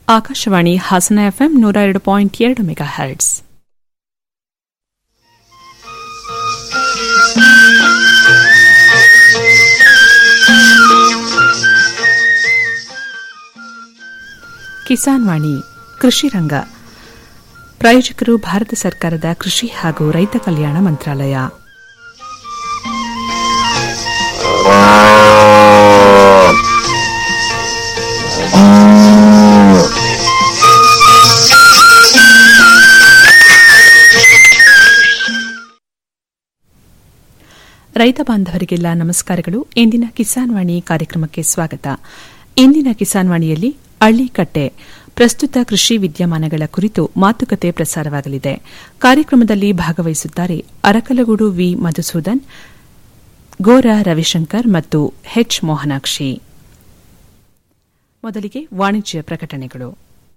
Akashvani Hassan FM ನೂರ ಎರಡು point ಎರಡು ಮೆಗಾ ಹರ್ಟ್ಸ್ ಕಿಸಾನ್ ವಾಣಿ ಕೃಷಿ ರಂಗ ಪ್ರಾಯೋಜಕರು ಭಾರತ ಸರ್ಕಾರದ ಕೃಷಿ ಹಾಗೂ ರೈತ ಕಲ್ಯಾಣ ಮಂತ್ರಾಲಯ ರೈತ ಬಾಂಧವರಿಗೆಲ್ಲ ನಮಸ್ಕಾರಗಳು ಇಂದಿನ ಕಿಸಾನ್ ವಾಣಿ ಕಾರ್ಯಕ್ರಮಕ್ಕೆ ಸ್ವಾಗತ ಇಂದಿನ ಕಿಸಾನ್ ವಾಣಿಯಲ್ಲಿ ಅಳ್ಳಿಕಟ್ಟೆ ಪ್ರಸ್ತುತ ಕೃಷಿ ವಿದ್ಯಮಾನಗಳ ಕುರಿತು ಮಾತುಕತೆ ಪ್ರಸಾರವಾಗಲಿದೆ ಕಾರ್ಯಕ್ರಮದಲ್ಲಿ ಭಾಗವಹಿಸುತ್ತಾರೆ ಅರಕಲಗೂಡು ವಿ ಮಧುಸೂದನ್ ಗೋರ ರವಿಶಂಕರ್ ಮತ್ತು ಹೆಚ್ ಮೋಹನಾಕ್ಷಿ ಮೊದಲಿಗೆ ವಾಣಿಜ್ಯ ಪ್ರಕಟಣೆಗಳು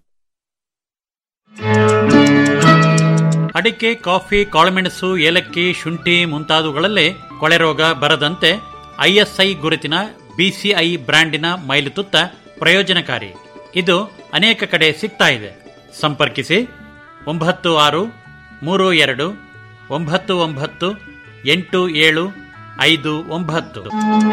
ಅಡಿಕೆ ಕಾಫಿ ಕಾಳುಮೆಣಸು ಏಲಕ್ಕಿ ಶುಂಠಿ ಮುಂತಾದವುಗಳಲ್ಲೇ ಕೊಳೆರೋಗ ಬರದಂತೆ ಐಎಸ್ಐ ಗುರುತಿನ ಬಿಸಿಐ ಬ್ರ್ಯಾಂಡಿನ ಮೈಲುತುತ್ತ ಪ್ರಯೋಜನಕಾರಿ ಇದು ಅನೇಕ ಕಡೆ ಸಿಗ್ತಾ ಇದೆ ಸಂಪರ್ಕಿಸಿ ಒಂಬತ್ತು ಆರು ಮೂರು ಎರಡು ಒಂಬತ್ತು ಒಂಬತ್ತು ಎಂಟು ಏಳು ಐದು ಒಂಬತ್ತು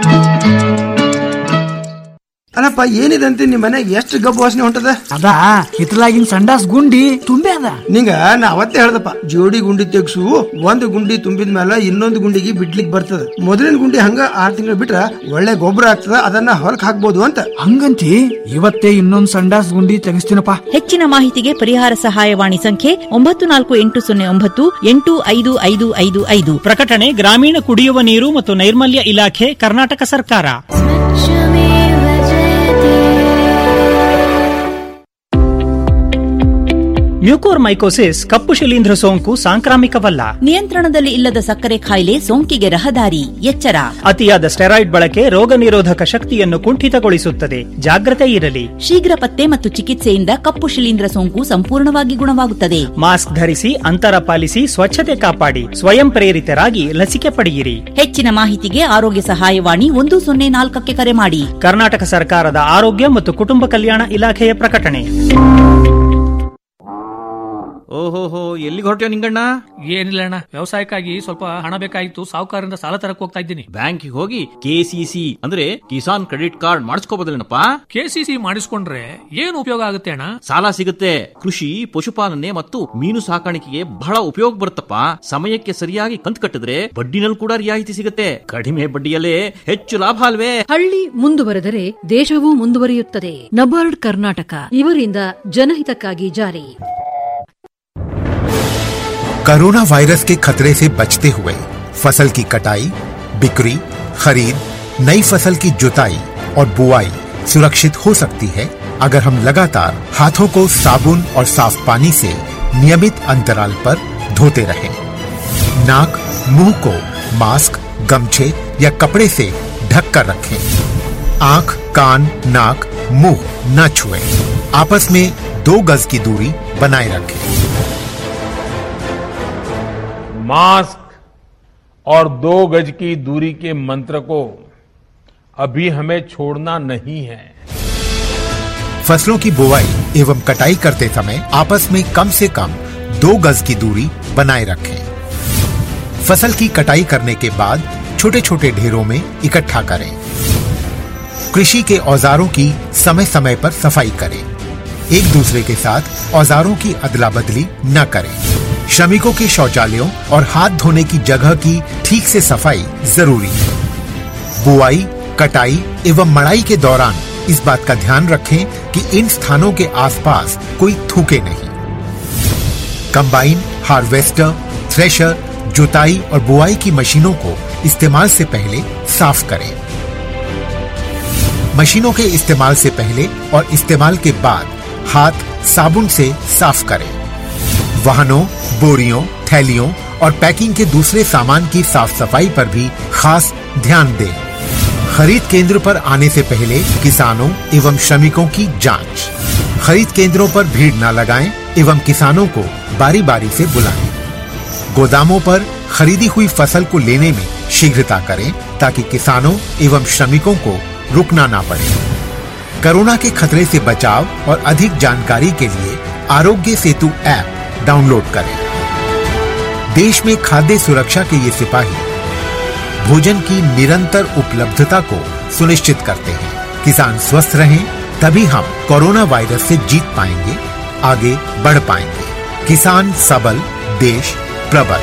ಅಲ್ಲಪ್ಪ ಏನಿದಂತೆ ನಿಮ್ಮ ಮನೆಗೆ ಎಷ್ಟು ಗಬ್ಬು ವಾಸನೆ ಹೊಂಟದ ಅದ ಹಿತ್ತಲಾಗಿನ ಸಂಡಾಸ್ ಗುಂಡಿ ತುಂಬೆ ಅದ ನಿಂಗ ನಾ ಅವತ್ತೇ ಹೇಳ್ದಪ್ಪ ಜೋಡಿ ಗುಂಡಿ ತೆಗ್ಸು ಒಂದು ಗುಂಡಿ ತುಂಬಿದ ಮೇಲೆ ಇನ್ನೊಂದು ಗುಂಡಿಗೆ ಬಿಡ್ಲಿಕ್ ಬರ್ತದ ಮೊದಲಿನ ಗುಂಡಿ ಹಂಗ ಆರ್ ತಿಂಗಳು ಬಿಟ್ರ ಒಳ್ಳೆ ಗೊಬ್ಬರ ಆಗ್ತದ ಅದನ್ನ ಹೊಲಕ್ ಹಾಕ್ಬೋದು ಅಂತ ಹಂಗಂತಿ ಇವತ್ತೇ ಇನ್ನೊಂದ್ ಸಂಡಾಸ್ ಗುಂಡಿ ತೆಗಿಸ್ತೀನಪ್ಪ ಹೆಚ್ಚಿನ ಮಾಹಿತಿಗೆ ಪರಿಹಾರ ಸಹಾಯವಾಣಿ ಸಂಖ್ಯೆ ಒಂಬತ್ತು ನಾಲ್ಕು ಎಂಟು ಸೊನ್ನೆ ಒಂಬತ್ತು ಎಂಟು ಐದು ಐದು ಐದು ಐದು ಪ್ರಕಟಣೆ ಗ್ರಾಮೀಣ ಕುಡಿಯುವ ನೀರು ಮತ್ತು ನೈರ್ಮಲ್ಯ ಇಲಾಖೆ ಕರ್ನಾಟಕ ಸರ್ಕಾರ ಮ್ಯೂಕೋರ್ಮೈಕೋಸಿಸ್ ಕಪ್ಪು ಶಿಲೀಂಧ್ರ ಸೋಂಕು ಸಾಂಕ್ರಾಮಿಕವಲ್ಲ ನಿಯಂತ್ರಣದಲ್ಲಿ ಇಲ್ಲದ ಸಕ್ಕರೆ ಕಾಯಿಲೆ ಸೋಂಕಿಗೆ ರಹದಾರಿ ಎಚ್ಚರ ಅತಿಯಾದ ಸ್ಟೆರಾಯ್ಡ್ ಬಳಕೆ ರೋಗ ನಿರೋಧಕ ಶಕ್ತಿಯನ್ನು ಕುಂಠಿತಗೊಳಿಸುತ್ತದೆ ಜಾಗ್ರತೆ ಇರಲಿ ಶೀಘ್ರ ಪತ್ತೆ ಮತ್ತು ಚಿಕಿತ್ಸೆಯಿಂದ ಕಪ್ಪು ಶಿಲೀಂಧ್ರ ಸೋಂಕು ಸಂಪೂರ್ಣವಾಗಿ ಗುಣವಾಗುತ್ತದೆ ಮಾಸ್ಕ್ ಧರಿಸಿ ಅಂತರ ಪಾಲಿಸಿ ಸ್ವಚ್ಛತೆ ಕಾಪಾಡಿ ಸ್ವಯಂ ಪ್ರೇರಿತರಾಗಿ ಲಸಿಕೆ ಪಡೆಯಿರಿ ಹೆಚ್ಚಿನ ಮಾಹಿತಿಗೆ ಆರೋಗ್ಯ ಸಹಾಯವಾಣಿ ಒಂದು ಸೊನ್ನೆ ನಾಲ್ಕಕ್ಕೆ ಕರೆ ಮಾಡಿ ಕರ್ನಾಟಕ ಸರ್ಕಾರದ ಆರೋಗ್ಯ ಮತ್ತು ಕುಟುಂಬ ಕಲ್ಯಾಣ ಇಲಾಖೆಯ ಪ್ರಕಟಣೆ ಓಹೋಹೋ ಎಲ್ಲಿಗೆ ಹೊರಟ್ಯೋ ನಿಂಗಣ್ಣ ಏನಿಲ್ಲ ಅಣ್ಣ ವ್ಯವಸಾಯಕ್ಕಾಗಿ ಸ್ವಲ್ಪ ಹಣ ಬೇಕಾಗಿತ್ತು ಸಾಹುಕಾರರಿಂದ ಸಾಲ ತರಕ್ ಹೋಗ್ತಾ ಇದ್ದೀನಿ ಬ್ಯಾಂಕಿಗೆ ಹೋಗಿ ಕೆಸಿಸಿ ಅಂದ್ರೆ ಕಿಸಾನ್ ಕ್ರೆಡಿಟ್ ಕಾರ್ಡ್ ಮಾಡಿಸ್ಕೋಬೋದಲ್ಲೇನಪ್ಪ ಕೆಸಿಸಿ ಮಾಡಿಸ್ಕೊಂಡ್ರೆ ಏನು ಉಪಯೋಗ ಆಗುತ್ತೆ ಅಣ್ಣ ಸಾಲ ಸಿಗುತ್ತೆ ಕೃಷಿ ಪಶುಪಾಲನೆ ಮತ್ತು ಮೀನು ಸಾಕಾಣಿಕೆಗೆ ಬಹಳ ಉಪಯೋಗ ಬರುತ್ತಪ್ಪ ಸಮಯಕ್ಕೆ ಸರಿಯಾಗಿ ಕಂತು ಕಟ್ಟಿದ್ರೆ ಬಡ್ಡಿನಲ್ಲಿ ಕೂಡ ರಿಯಾಯಿತಿ ಸಿಗುತ್ತೆ ಕಡಿಮೆ ಬಡ್ಡಿಯಲ್ಲೇ ಹೆಚ್ಚು ಲಾಭ ಅಲ್ವೇ ಹಳ್ಳಿ ಮುಂದುವರೆದರೆ ದೇಶವೂ ಮುಂದುವರಿಯುತ್ತದೆ ನಬಾರ್ಡ್ ಕರ್ನಾಟಕ ಇವರಿಂದ ಜನಹಿತಕ್ಕಾಗಿ ಜಾರಿ कोरोना वायरस के खतरे से बचते हुए फसल की कटाई बिक्री खरीद नई फसल की जुताई और बुआई सुरक्षित हो सकती है अगर हम लगातार हाथों को साबुन और साफ पानी से नियमित अंतराल पर धोते रहें। नाक मुंह को मास्क गमछे या कपड़े से ढक कर रखें आंख कान नाक मुंह न छुएं। आपस में दो गज की दूरी बनाए रखें मास्क और दो गज की दूरी के मंत्र को अभी हमें छोड़ना नहीं है फसलों की बुवाई एवं कटाई करते समय आपस में कम से कम दो गज की दूरी बनाए रखें फसल की कटाई करने के बाद छोटे छोटे ढेरों में इकट्ठा करें कृषि के औजारों की समय समय पर सफाई करें एक दूसरे के साथ औजारों की अदला बदली न करें श्रमिकों के शौचालयों और हाथ धोने की जगह की ठीक से सफाई जरूरी है बुआई कटाई एवं मड़ाई के दौरान इस बात का ध्यान रखें कि इन स्थानों के आसपास कोई थूके नहीं कंबाइन हार्वेस्टर थ्रेशर जुताई और बुआई की मशीनों को इस्तेमाल से पहले साफ करें मशीनों के इस्तेमाल से पहले और इस्तेमाल के बाद हाथ साबुन से साफ करें वाहनों बोरियों थैलियों और पैकिंग के दूसरे सामान की साफ सफाई पर भी खास ध्यान दें खरीद केंद्र पर आने से पहले किसानों एवं श्रमिकों की जांच खरीद केंद्रों पर भीड़ न लगाएं एवं किसानों को बारी बारी से बुलाएं गोदामों पर खरीदी हुई फसल को लेने में शीघ्रता करें ताकि किसानों एवं श्रमिकों को रुकना ना पड़े कोरोना के खतरे से बचाव और अधिक जानकारी के लिए आरोग्य सेतु ऐप डाउनलोड करें देश में खाद्य सुरक्षा के ये सिपाही भोजन की निरंतर उपलब्धता को सुनिश्चित करते हैं किसान स्वस्थ रहें तभी हम कोरोना वायरस से जीत पाएंगे आगे बढ़ पाएंगे किसान सबल देश प्रबल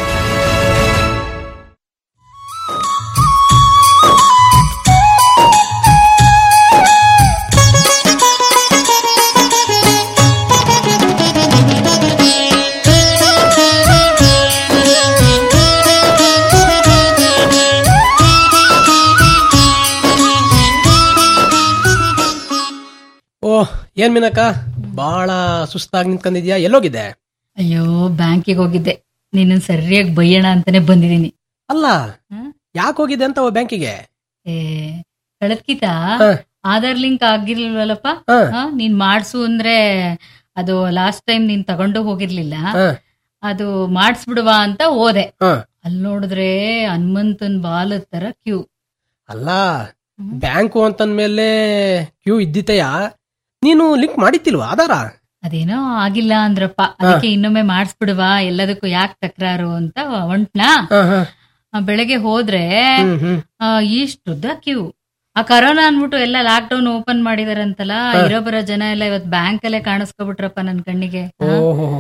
ಓ ಏನ್ ಮೀನಕ್ಕ ಬಾಳ ಸುಸ್ತಾಗಿ ನಿಂತ್ಕೊಂಡಿದ್ಯಾ ಎಲ್ಲೋಗಿದ್ದೆ ಅಯ್ಯೋ ಬ್ಯಾಂಕಿಗೆ ಹೋಗಿದ್ದೆ ನಿನ್ನ ಸರಿಯಾಗಿ ಬೈಯೋಣ ಅಂತಾನೆ ಬಂದಿದ್ದೀನಿ ಅಲ್ಲ ಯಾಕೆ ಹೋಗಿದ್ದೆ ಅಂತ ಬ್ಯಾಂಕಿಗೆ ಏ ಕಳದ್ಕಿತ ಆಧಾರ್ ಲಿಂಕ್ ಆಗಿರ್ಲಿಲ್ವಲ್ಲಪ್ಪ ಹ. ಹ, ನೀನ್ ಮಾಡ್ಸು ಅಂದ್ರೆ ಅದು ಲಾಸ್ಟ್ ಟೈಮ್ ನೀನ್ ತಗೊಂಡು ಹೋಗಿರ್ಲಿಲ್ಲ ಅದು ಮಾಡಿಸ್ಬಿಡುವ ಅಂತ ಹೋದೆ ಅಲ್ಲಿ ನೋಡಿದ್ರೆ ಹನುಮಂತನ್ ಬಾಲದ ತರ ಕ್ಯೂ ಅಲ್ಲ ಬ್ಯಾಂಕು ಅಂತಂದ್ಮೇಲೆ ಕ್ಯೂ ಇದ್ದಿತೆಯ ನೀನು ಲಿಂಕ್ ಮಾಡಿತ್ತಿಲ್ವಾ ಆಧಾರ ಅದೇನೋ ಆಗಿಲ್ಲ ಅಂದ್ರಪ್ಪ ಅದಕ್ಕೆ ಇನ್ನೊಮ್ಮೆ ಮಾಡಿಸ್ಬಿಡುವ ಎಲ್ಲದಕ್ಕೂ ಯಾಕೆ ತಕರಾರು ಅಂತ ಹೊಂಟ್ನಾ ಆ, ಬೆಳಗ್ಗೆ ಹೋದ್ರೆ ಆ, ಇಷ್ಟುದ್ದ ಕ್ಯೂ ಆ ಕರೋನಾ ಅನ್ಬಿಟ್ಟು ಎಲ್ಲ ಲಾಕ್ ಡೌನ್ ಓಪನ್ ಮಾಡಿದಾರಂತಲ್ಲ ಇರೋ ಬರೋ ಜನ ಎಲ್ಲ ಇವತ್ ಬ್ಯಾಂಕ್ ಅಲ್ಲೇ ಕಾಣಿಸ್ಕೊಬಿಟ್ರಪ್ಪ ನನ್ ಕಣ್ಣಿಗೆ ಹ?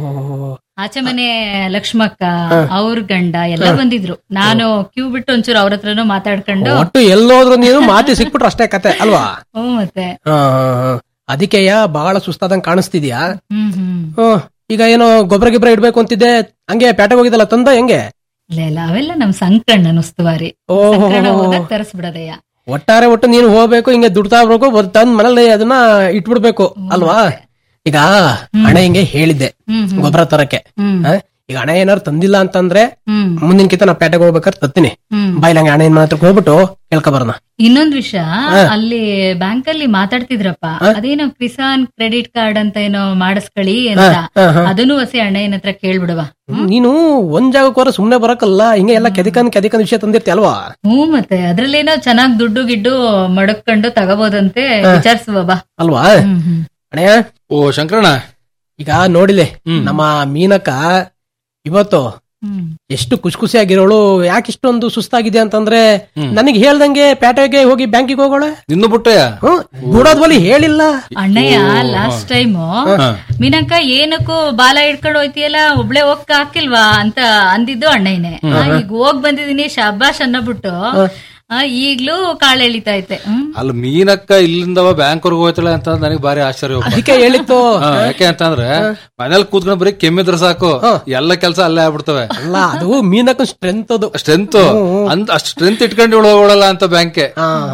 ಆಚೆ ಮನೆ ಲಕ್ಷ್ಮಕ್ಕ ಅವ್ರ ಗಂಡ ಎಲ್ಲ ಬಂದಿದ್ರು ನಾನು ಕ್ಯೂ ಬಿಟ್ಟು ಒಂಚೂರು ಅವ್ರ ಹತ್ರನೂ ಮಾತಾಡ್ಕೊಂಡು ಒಟ್ಟು ಎಲ್ಲೋದ್ರು ನೀನು ಮಾತಿ ಸಿಕ್ಬಿಟ್ರು ಅಷ್ಟೇ ಕತೆ ಅಲ್ವಾ ಹ್ಞೂ ಮತ್ತೆ ಹಾ, ಹಾ, ಹಾ. ಅದಕ್ಕೆಯ ಬಹಳ ಸುಸ್ತಾದಂಗ್ ಕಾಣಿಸ್ತಿದ್ಯಾ ಹ್ಮ್ ಹ್ಮ್ ಹ್ಮ್. ಈಗ ಏನೋ ಗೊಬ್ಬರ ಗಿಬ್ರ ಇಡ್ಬೇಕು ಅಂತಿದ್ದೆ ಹಂಗೆ ಪೇಟೆಗೆ ಹೋಗಿದ್ದಲ್ಲ ತಂದ ಹೆಂಗೆ ಇಲ್ಲ ಇಲ್ಲ ಅವೆಲ್ಲ ನಮ್ ಸಂಕ್ರಣ್ಣನ ಉಸ್ತುವಾರಿ ಓಹೋ. ಸಂಕ್ರಣ ಹೋದಾಗ ತರಿಸ್ಬಿಡದಯ್ಯ ಒಟ್ಟಾರೆ ಒಟ್ಟು ನೀನು ಹೋಗ್ಬೇಕು ಹಿಂಗೆ ದುಡ್ತಾ ಬರ್ಬೇಕು ಬರ್- ತಂದ್ ಮನೇಲಿ ಅದನ್ನ ಇಟ್ಬಿಡ್ಬೇಕು ಅಲ್ವಾ ಈಗ ಹಣ ಹಿಂಗೆ ಹೇಳಿದ್ದೆ ಹ್ಮ್, ಹ್ಮ್. ಗೊಬ್ಬರ ತರಕ್ಕೆ ಹ್ಮ್. ಹ? ಈಗ ಹಣ ಏನಾರು ತಂದಿಲ್ಲ ಅಂತಂದ್ರೆ ಹ್ಮ್. ಮುಂದಿನ ಕಿತ ನಾ ಪೇಟೆಗೆ ಹೋಗ್ಬೇಕಾದ್ರೆ ತತ್ತೀನಿ ಹ್ಮ್. ಬಾಯ್ಲಂಗೆ ಹಣ ಏನ್ ಮಾತ್ರ ಹೋಗ್ಬಿಟ್ಟು ಕೇಳ್ಕೊ ಬರೋಣ ಇನ್ನೊಂದ್ ವಿಷಯ ಅಲ್ಲಿ ಬ್ಯಾಂಕ್ ಅಲ್ಲಿ ಮಾತಾಡ್ತಿದ್ರಪ್ಪ ಅದೇನೋ ಕಿಸಾನ್ ಕ್ರೆಡಿಟ್ ಕಾರ್ಡ್ ಅಂತ ಏನೋ ಮಾಡಿಸ್ಕೊಳ್ಳಿ ಅಂತ ಹ, ಹ. ಅದನ್ನು ಹೊಸ ಅಣ್ಣಯ್ಯನ ಹತ್ರ ಕೇಳ್ಬಿಡುವ ನೀನು ಒಂದ್ ಜಾಗಕ್ಕೆ ಹೋದ್ರೆ ಸುಮ್ನೆ ಬರಕಲ್ಲ ಹಿಂಗೆ ಎಲ್ಲ ಕೆದಿಕನ್ ಕೆದಿಕನ್ ವಿಷಯ ತಂದಿರ್ತಿ ಅಲ್ವಾ ಹ್ಞೂ ಮತ್ತೆ ಅದ್ರಲ್ಲೇನೋ ಚೆನ್ನಾಗ್ ದುಡ್ಡು ಗಿಡ್ಡು ಮಡಕೊಂಡು ತಗೋಬೋದಂತೆ ವಿಚಾರಿಸುವ ಬಾ ಅಲ್ವಾ ಅಣ್ಣಯ್ಯ ಓ ಶಂಕರಣ್ಣ ಈಗ ನೋಡಿಲೆ ನಮ್ಮ ಮೀನಕ್ಕ ಇವತ್ತು ಎಷ್ಟು ಖುಷಿ ಖುಷಿಯಾಗಿರೋಳು ಯಾಕೆ ಇಷ್ಟೊಂದು ಸುಸ್ತಾಗಿದೆ ಅಂತಂದ್ರೆ ನನಗೆ ಹೇಳ್ದಂಗೆ ಪೇಟೆಗೆ ಹೋಗಿ ಬ್ಯಾಂಕಿಗೆ ಹೋಗೋಳೆ ನಿನ್ನು ಬುಟ್ಟಯ್ಯ ಬಿಡೋದ್ ಬಲಿ ಹೇಳಿಲ್ಲ ಅಣ್ಣಯ್ಯ ಲಾಸ್ಟ್ ಟೈಮ್ ಮೀನಕ್ಕ ಏನಕ್ಕೂ ಬಾಲ ಹಿಡ್ಕೊಂಡು ಹೋಯ್ತಿಯಲ್ಲ ಒಬ್ಳೆ ಹೋಗಕ್ ಹಾಕಿಲ್ವಾ ಅಂತ ಅಂದಿದ್ದು ಅಣ್ಣಯ್ಯನೇ ಆ, ಈಗ ಹೋಗ್ ಬಂದಿದೀನಿ ಶಾಬಾಷ್ ಅನ್ನಬಿಟ್ಟು ಆ, ಈಗ್ಲೂ ಕಾಳು ಎಳಿತಾ ಐತೆ ಹ್ಮ್ ಅಲ್ಲಿ ಮೀನಕ್ಕ ಇಲ್ಲಿಂದವ ಬ್ಯಾಂಕ್ವರ್ಗೆ ಹೋಯ್ತಾಳೆ ಅಂತ ನನಗೆ ಭಾರಿ ಆಶ್ಚರ್ಯ ಅದಕ್ಕೆ ಹೇಳಿತ್ತು ಹಾ, ಯಾಕೆ ಅಂತಂದ್ರೆ ಮನೇಲಿ ಕೂತ್ಕೊಂಡು ಬರೀ ಕೆಮ್ಮಿದ್ರೆ ಸಾಕು ಎಲ್ಲ ಕೆಲಸ ಅಲ್ಲೇ ಆಗ್ಬಿಡ್ತವೆ ಅಲ್ಲ ಅದು ಮೀನಕ್ಕ ಸ್ಟ್ರೆಂತ್ ಅದು ಸ್ಟ್ರೆಂತ್ ಅಂತ ಅಷ್ಟು ಸ್ಟ್ರೆಂತ್ ಇಟ್ಕೊಂಡು ಇವಳು ಹೋಗಲ್ಲ ಅಂತ ಬ್ಯಾಂಕ್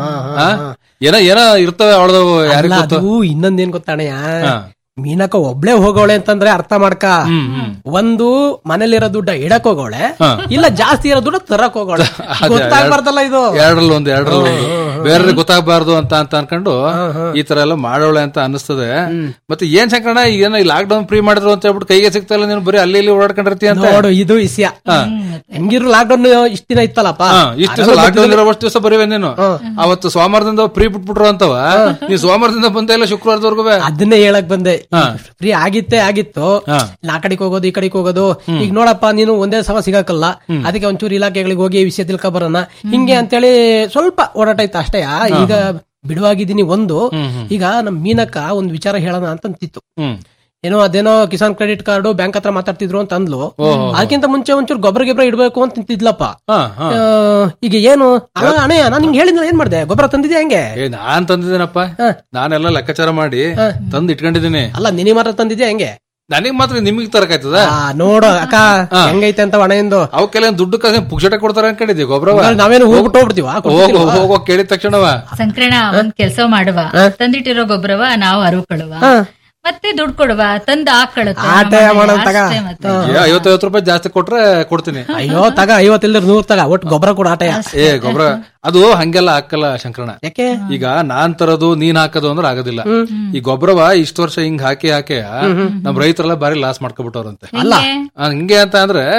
ಏನೋ ಏನೋ ಇರ್ತವೆ ಅವಳದವು ಯಾರಿಗ್ ಅಲ್ಲ, ಗೊತ್ತು ಅದು ಇನ್ನೊಂದೇನ್ ಗೊತ್ತಾಣಯ್ಯ ಮೀನಕ್ಕ ಒಬ್ಳೆ ಹೋಗೋಳೆ ಅಂತಂದ್ರೆ ಅರ್ಥ ಮಾಡ್ಕ ಒಂದು ಮನೇಲಿರೋ ದುಡ್ಡ ಇಡಕ್ ಹೋಗೋಳೆ ಇಲ್ಲ ಜಾಸ್ತಿ ಇರೋ ದುಡ್ಡ ತರಕ್ ಹೋಗೋಳೆ ಅದೇ, ಗೊತ್ತಾಗ್ಬಾರ್ದಲ್ಲ ಇದು ಎರಡರಲ್ಲಿ ಒಂದು ಎರಡರಲ್ಲಿ ಒಂದು ಬೇರೆ ಗೊತ್ತಾಗಬಾರ್ದು ಅಂತ ಅಂತ ಅನ್ಕೊಂಡು ಈ ತರ ಎಲ್ಲ ಮಾಡೋಳೆ ಅಂತ ಅನಿಸ್ತದೆ ಮತ್ತೆ ಏನ್ ಶಂಕರಣ್ಣ ಏನೋ ಈ ಲಾಕ್ ಡೌನ್ ಫ್ರೀ ಮಾಡಿದ್ರು ಅಂತ ಹೇಳ್ಬಿಟ್ಟು ಕೈಗೆ ಸಿಗ್ತಾ ಇಲ್ಲ ನೀನು ಬರೀ ಅಲ್ಲಿ ಇಲ್ಲಿ ಓಡಾಡ್ಕೊಂಡಿರ್ತೀಯ ಅಂತ ನೋಡು ಇದು ವಿಷಯ ಹೆಂಗಿರು ಲಾಕ್ಡೌನ್ ಇಷ್ಟ ದಿನ ಇತ್ತಲ್ಲಪ್ಪ ಹಾ, ಇಷ್ಟು ದಿವಸ ಲಾಕ್ ಡೌನ್ ಇರೋವಷ್ಟು ದಿವಸ ಬರೀವೆ ನೀನು ಅವತ್ತು ಸೋಮವಾರದಿಂದ ಫ್ರೀ ಬಿಟ್ಬಿಟ್ರು ಅಂತವ ನೀ ಸೋಮವಾರದಿಂದ ಬಂದ ಇಲ್ಲ ಶುಕ್ರವಾರದವರೆಗೂ ಅದನ್ನೇ ಹೇಳಕ್ ಬಂದೆ ಫ್ರೀ ಆಗಿತ್ತೇ ಆಗಿತ್ತು ಆ ಕಡೆಗೆ ಹೋಗೋದು ಈ ಕಡೆಗೆ ಹೋಗೋದು ಈಗ ನೋಡಪ್ಪ ನೀನು ಒಂದೇ ಸಮ ಸಿಗಕ್ಕಲ್ಲ ಅದಕ್ಕೆ ಒಂಚೂರು ಇಲಾಖೆಗಳಿಗೆ ಹೋಗಿ ಈ ವಿಷಯ ತಿಳ್ಕೊ ಬರೋಣ ಹಿಂಗೆ ಅಂತೇಳಿ ಸ್ವಲ್ಪ ಓಡಾಟ ಇತ್ತು ಅಷ್ಟೇ ಈಗ ಬಿಡುವಾಗಿದ್ದೀನಿ ಒಂದು ಈಗ ನಮ್ ಮೀನಕ್ಕ ಒಂದ್ ವಿಚಾರ ಹೇಳೋಣ ಅಂತ ಅಂತಿತ್ತು ಏನೋ ಅದೇನೋ ಕಿಸಾನ್ ಕ್ರೆಡಿಟ್ ಕಾರ್ಡ್ ಬ್ಯಾಂಕ್ ಹತ್ರ ಮಾತಾಡ್ತಿದ್ರು ಅಂತ ಅಂದ್ಲು ಅದಕ್ಕಿಂತ ಮುಂಚೆ ಒಂಚೂರು ಗೊಬ್ಬರ ಗಿಬ್ಬರ ಇಡ್ಬೇಕು ಅಂತ ತಿಂತಿದ್ಲಪ್ಪ ಆ, ಈಗ ಏನು ಅಲ್ಲ ಅಣ್ಣಯ್ಯ ನಾನು ನಿಂಗೆ ಹೇಳಿದ್ರೆ ಏನ್ ಮಾಡ್ದೆ ಗೊಬ್ಬರ ತಂದಿದ್ಯಾ ಹೆಂಗೆ ಏ ನಾನ್ ತಂದಿದ್ದೇನಪ್ಪ ನಾನೆಲ್ಲ ಲೆಕ್ಕಾಚಾರ ಮಾಡಿ ತಂದ್ ಇಟ್ಕೊಂಡಿದ್ದೀನಿ ಅಲ್ಲ ನಿನಿ ಮಾತ್ರ ತಂದಿದ್ಯಾ ಹೆಂಗೆ ನನಗ್ ಮಾತ್ರ ನಿಮಗ್ ತರಕಾಯ್ತದ ಆ, ನೋಡು ಅಕ್ಕ ಹೆಂಗೈತೆ ಅಂತ ಒಣೆಯಿಂದ ಅವಕ್ಕೆಲ್ಲ ದುಡ್ಡು ಕಸ ಪುಕ್ಷಟ ಕೊಡ್ತಾರ ಅನ್ಕೊಂಡಿದ್ವಿ ಗೊಬ್ಬರವ ಹಂಗಾರೆ ನಾವೇನು ಹೋಗ್ಬಿಟ್ಟು ಹೋಗ್ಬಿಡ್ತೀವ ಹೋಗೋ ಹೋಗೋ ಕೇಳಿದ ತಕ್ಷಣವ ಸಂಕ್ರಣ ಒಂದ್ ಕೆಲ್ಸ ಮಾಡುವ ತಂದಿಟ್ಟಿರೋ ಗೊಬ್ಬರವ ನಾವು ಅರುಕೊಳ್ಳುವ ಮತ್ತೆ ದುಡ್ಡು ಕೊಡುವ ತಂದ್ ಹಾಕೊಳ್ಳುತ್ತ ಆಟ ಮಾಡೋಣ ತಗ ಏ, ಐವತ್ತೈವತ್ತು ರೂಪಾಯಿ ಜಾಸ್ತಿ ಕೊಟ್ರೆ ಕೊಡ್ತೀನಿ ಅಯ್ಯೋ ತಗ ಐವತ್ತಿಲ್ದ್ರ ನೂರ್ ತಗ ಒಟ್ಟು ಗೊಬ್ಬರ ಕೂಡ ಆಟಯ ಏ ಗೊಬ್ಬರ ಅದು ಹಂಗೆಲ್ಲ ಹಾಕಲ್ಲ ಶಂಕರಣ ಯಾಕೆ ಈಗ ನಾನ್ ತರೋದು ನೀನ್ ಹಾಕೋದು ಅಂದ್ರೆ ಆಗೋದಿಲ್ಲ ಈ ಗೊಬ್ಬರವ ಇಷ್ಟ ವರ್ಷ ಹಿಂಗ್ ಹಾಕಿ ಹಾಕಿ ನಮ್ ರೈತರೆಲ್ಲ ಬಾರಿ ಲಾಸ್ ಮಾಡ್ಕೊಬಿಟ್ಟವ್ರಂತೆ ಅಲ್ಲ ಆ, ಹಿಂಗೆ ಅಂತ ಅಂದ್ರೆ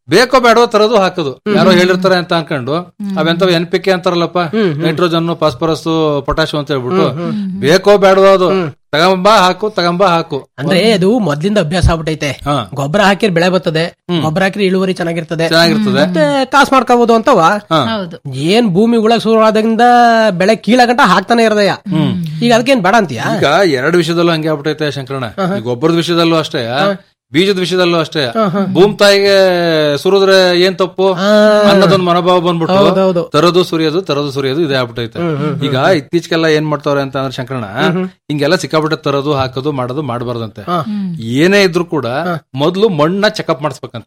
ಬೇಕೋ ಬೇಡವೋ ತರದು ಹಾಕೋದು ಯಾರೋ ಹೇಳಿರ್ತಾರೆ ಅಂತ ಅನ್ಕೊಂಡು ಅವೆಂತವ್ ಎನ್ ಪಿ ಕೆ ಅಂತಾರಲ್ಲಪ್ಪ ನೈಟ್ರೋಜನ್ ಫಾಸ್ಫರಸ್ ಪೊಟ್ಯಾಶ್ ಅಂತ ಹೇಳ್ಬಿಟ್ಟು ಬೇಕೋ ಬೇಡವೋ ಅದು ತಗೊಂಬ ಹಾಕು ತಗೊಂಬ ಹಾಕು ಅಂದ್ರೆ ಅದು ಮೊದ್ಲಿಂದ ಅಭ್ಯಾಸ ಆಗ್ಬಿಟ್ಟೈತೆ ಗೊಬ್ಬರ ಹಾಕಿರ್ ಬೆಳೆ ಬರ್ತದೆ ಗೊಬ್ಬರ ಹಾಕಿದ್ರೆ ಇಳುವರಿ ಚೆನ್ನಾಗಿರ್ತದೆ ಚೆನ್ನಾಗಿರ್ತದೆ. ಮತ್ತೆ ಕಾಸ್ ಮಾಡ್ಕೋಬಹುದು ಅಂತವ ಹೌದು ಏನ್ ಭೂಮಿ ಉಳಕ್ ಶುರು ಆದಾಗಿಂದ ಬೆಳೆ ಕೀಳಗಂಟ ಹಾಕ್ತಾನೆ ಇರದಯ್ಯ ಈಗ ಅದಕ್ಕೇನ್ ಬೇಡ ಅಂತೀಯ ಈಗ ಎರಡು ವಿಷಯದಲ್ಲೂ ಹಂಗೆ ಆಗ್ಬಿಟ್ಟೈತೆ ಶಂಕರಣ್ಣ ಈ ಗೊಬ್ಬರದ ವಿಷಯದಲ್ಲೂ ಅಷ್ಟೇ ಬೀಜದ ವಿಷಯದಲ್ಲೂ ಅಷ್ಟೇ ಭೂಮ್ ತಾಯಿಗೆ ಸುರಿದ್ರೆ ಏನ್ ತಪ್ಪು ಅನ್ನೋದೊಂದು ಮನೋಭಾವ ಬಂದ್ಬಿಟ್ಟು ತರೋದು ಸುರಿಯೋದು ತರೋದು ಸುರಿಯೋದು ಇದೇ ಆಗ್ಬಿಟ್ಟೈತೆ ಈಗ ಇತ್ತೀಚೆಗೆಲ್ಲ ಏನ್ ಮಾಡ್ತಾವ್ರೆ ಅಂತ ಅಂದ್ರೆ ಶಂಕರಣ್ಣ ಹಿಂಗೆಲ್ಲ ಸಿಕ್ಕಾಬಿಟ್ಟೆ ತರೋದು ಹಾಕೋದು ಮಾಡೋದು ಮಾಡಬಾರ್ದಂತೆ ಏನೇ ಇದ್ರು ಕೂಡ ಮೊದ್ಲು ಮಣ್ಣ ಚೆಕಪ್ ಮಾಡಿಸ್ಬೇಕಂತೆ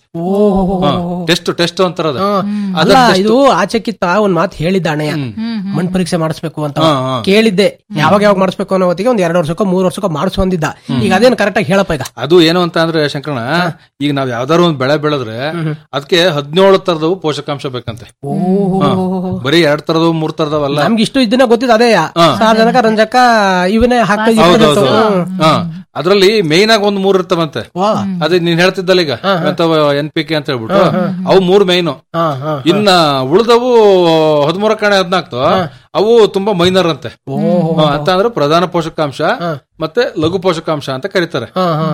ಟೆಸ್ಟ್ ಟೆಸ್ಟ್ ಅಂತಾರದು ಅಲ್ಲ ಇದು ಆಚೆಕಿತ್ತ ಒಂದ್ ಮಾತು ಹೇಳಿದ್ದ ಅಣ್ಣಯ್ಯ ಮಣ್ ಪರೀಕ್ಷೆ ಮಾಡಿಸ್ಬೇಕು ಅಂತ ಹಾ, ಹಾ. ಕೇಳಿದ್ದೆ ಯಾವಾಗ ಯಾವಾಗ ಮಾಡಿಸ್ಬೇಕು ಅನ್ನೋ ಹೊತ್ತಿಗೆ ಒಂದ್ ಎರಡು ವರ್ಷಕ್ಕೋ ಮೂರ್ ವರ್ಷಕ್ಕೋ ಮಾಡಿಸು ಅಂದಿದ್ದ ಈಗ ಅದೇನು ಕರೆಕ್ಟ್ ಆಗಿ ಹೇಳಪ್ಪ ಈಗ ಅದು ಏನು ಅಂತ ಅಂದ್ರೆ ಶಂಕರಣ ಈಗ ನಾವ್ ಯಾವ್ದಾದ್ರು ಒಂದ್ ಬೆಳೆ ಬೆಳೆದ್ರೆ ಅದಕ್ಕೆ ಹದಿನೇಳು ತರದವು ಪೋಷಕಾಂಶ ಬೇಕಂತೆ ಹಾ. ಬರೀ ಎರಡ್ ತರದವು ಮೂರ್ ತರದವಲ್ಲ ನಮ್ಗೆ ಇಷ್ಟು ಇದನ್ನ ಗೊತ್ತಿದ್ದು ಅದೇ ಸಾರ್ವಜನಿಕ ರಂಜಕ ಇವನ್ನೇ ಹಾಕ ಹೌದೌದು ಹಾ ಅದ್ರಲ್ಲಿ ಮೇನ್ ಆಗಿ ಒಂದ್ ಮೂರ್ ಇರ್ತವಂತೆ ಅದೇ ನೀನ್ ಹೇಳ್ತಿದ್ದಲ್ಲ ಈಗ ಎನ್ ಪಿ ಕೆ ಅಂತ ಹೇಳ್ಬಿಟ್ಟು ಅವು ಮೂರ್ ಮೇಯ್ನು ಇನ್ನ ಉಳ್ದವು ಹದಿಮೂರ ಕಣೆ ಹದ್ನಾಲ್ಕು ಅವು ತುಂಬಾ ಮೈನರ್ ಅಂತೆ ಹಾ, ಅಂತ ಅಂದ್ರೆ ಪ್ರಧಾನ ಪೋಷಕಾಂಶ ಮತ್ತೆ ಲಘು ಪೋಷಕಾಂಶ ಅಂತ ಕರೀತಾರೆ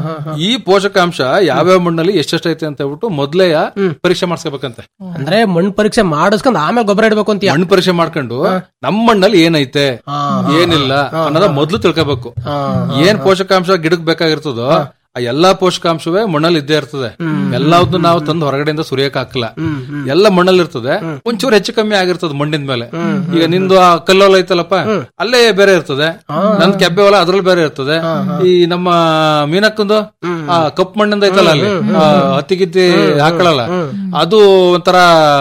ಈ ಪೋಷಕಾಂಶ ಯಾವ್ಯಾವ ಮಣ್ಣಲ್ಲಿ ಎಷ್ಟೆಷ್ಟೈತೆ ಅಂತ ಹೇಳ್ಬಿಟ್ಟು ಮೊದ್ಲೇ ಪರೀಕ್ಷೆ ಮಾಡಿಸ್ಕೋಬೇಕಂತೆ ಅಂದ್ರೆ ಮಣ್ ಪರೀಕ್ಷೆ ಮಾಡಿಸ್ಕೊಂಡ್ ಆಮೇಲೆ ಗೊಬ್ಬರ ಇಡ್ಬೇಕು ಅಂತೀಯ ಮಣ್ಣು ಪರೀಕ್ಷೆ ಮಾಡ್ಕೊಂಡು ನಮ್ಮ ಮಣ್ಣಲ್ಲಿ ಏನೈತೆ ಏನಿಲ್ಲ ಅನ್ನೋದ ಮೊದ್ಲು ತಿಳ್ಕೋಬೇಕು ಏನ್ ಪೋಷಕಾಂಶ ಗಿಡಕ್ ಬೇಕಾಗಿರ್ತದೋ ಆ ಎಲ್ಲಾ ಪೋಷಕಾಂಶವೇ ಮಣ್ಣಲ್ಲಿ ಇದ್ದೇ ಇರ್ತದೆ ಎಲ್ಲಾವ್ದು ನಾವು ತಂದು ಹೊರಗಡೆಯಿಂದ ಸುರಿಯಕ್ ಹಾಕಲ್ಲ ಎಲ್ಲ ಮಣ್ಣಲ್ಲಿ ಇರ್ತದೆ ಒಂಚೂರು ಹೆಚ್ಚು ಕಮ್ಮಿ ಆಗಿರ್ತದೆ ಮಣ್ಣಿನ ಮೇಲೆ ಈಗ ನಿಂದು ಆ ಕಲ್ಲೋಲ ಐತಲ್ಲಪ್ಪ ಅಲ್ಲೇ ಬೇರೆ ಇರ್ತದೆ ನನ್ ಕೆಬ್ಬೆ ಹೊಲ ಅದ್ರಲ್ಲಿ ಬೇರೆ ಇರ್ತದೆ ಈ ನಮ್ಮ ಮೀನಕ್ಕಂದು ಆ ಕಪ್ ಮಣ್ಣಿಂದ ಐತಲ್ಲ ಅಲ್ಲಿ ಆ, ಹತ್ತಿ ಗಿತ್ತಿ ಹಾಕಳಲ್ಲ ಅದು ಒಂಥರ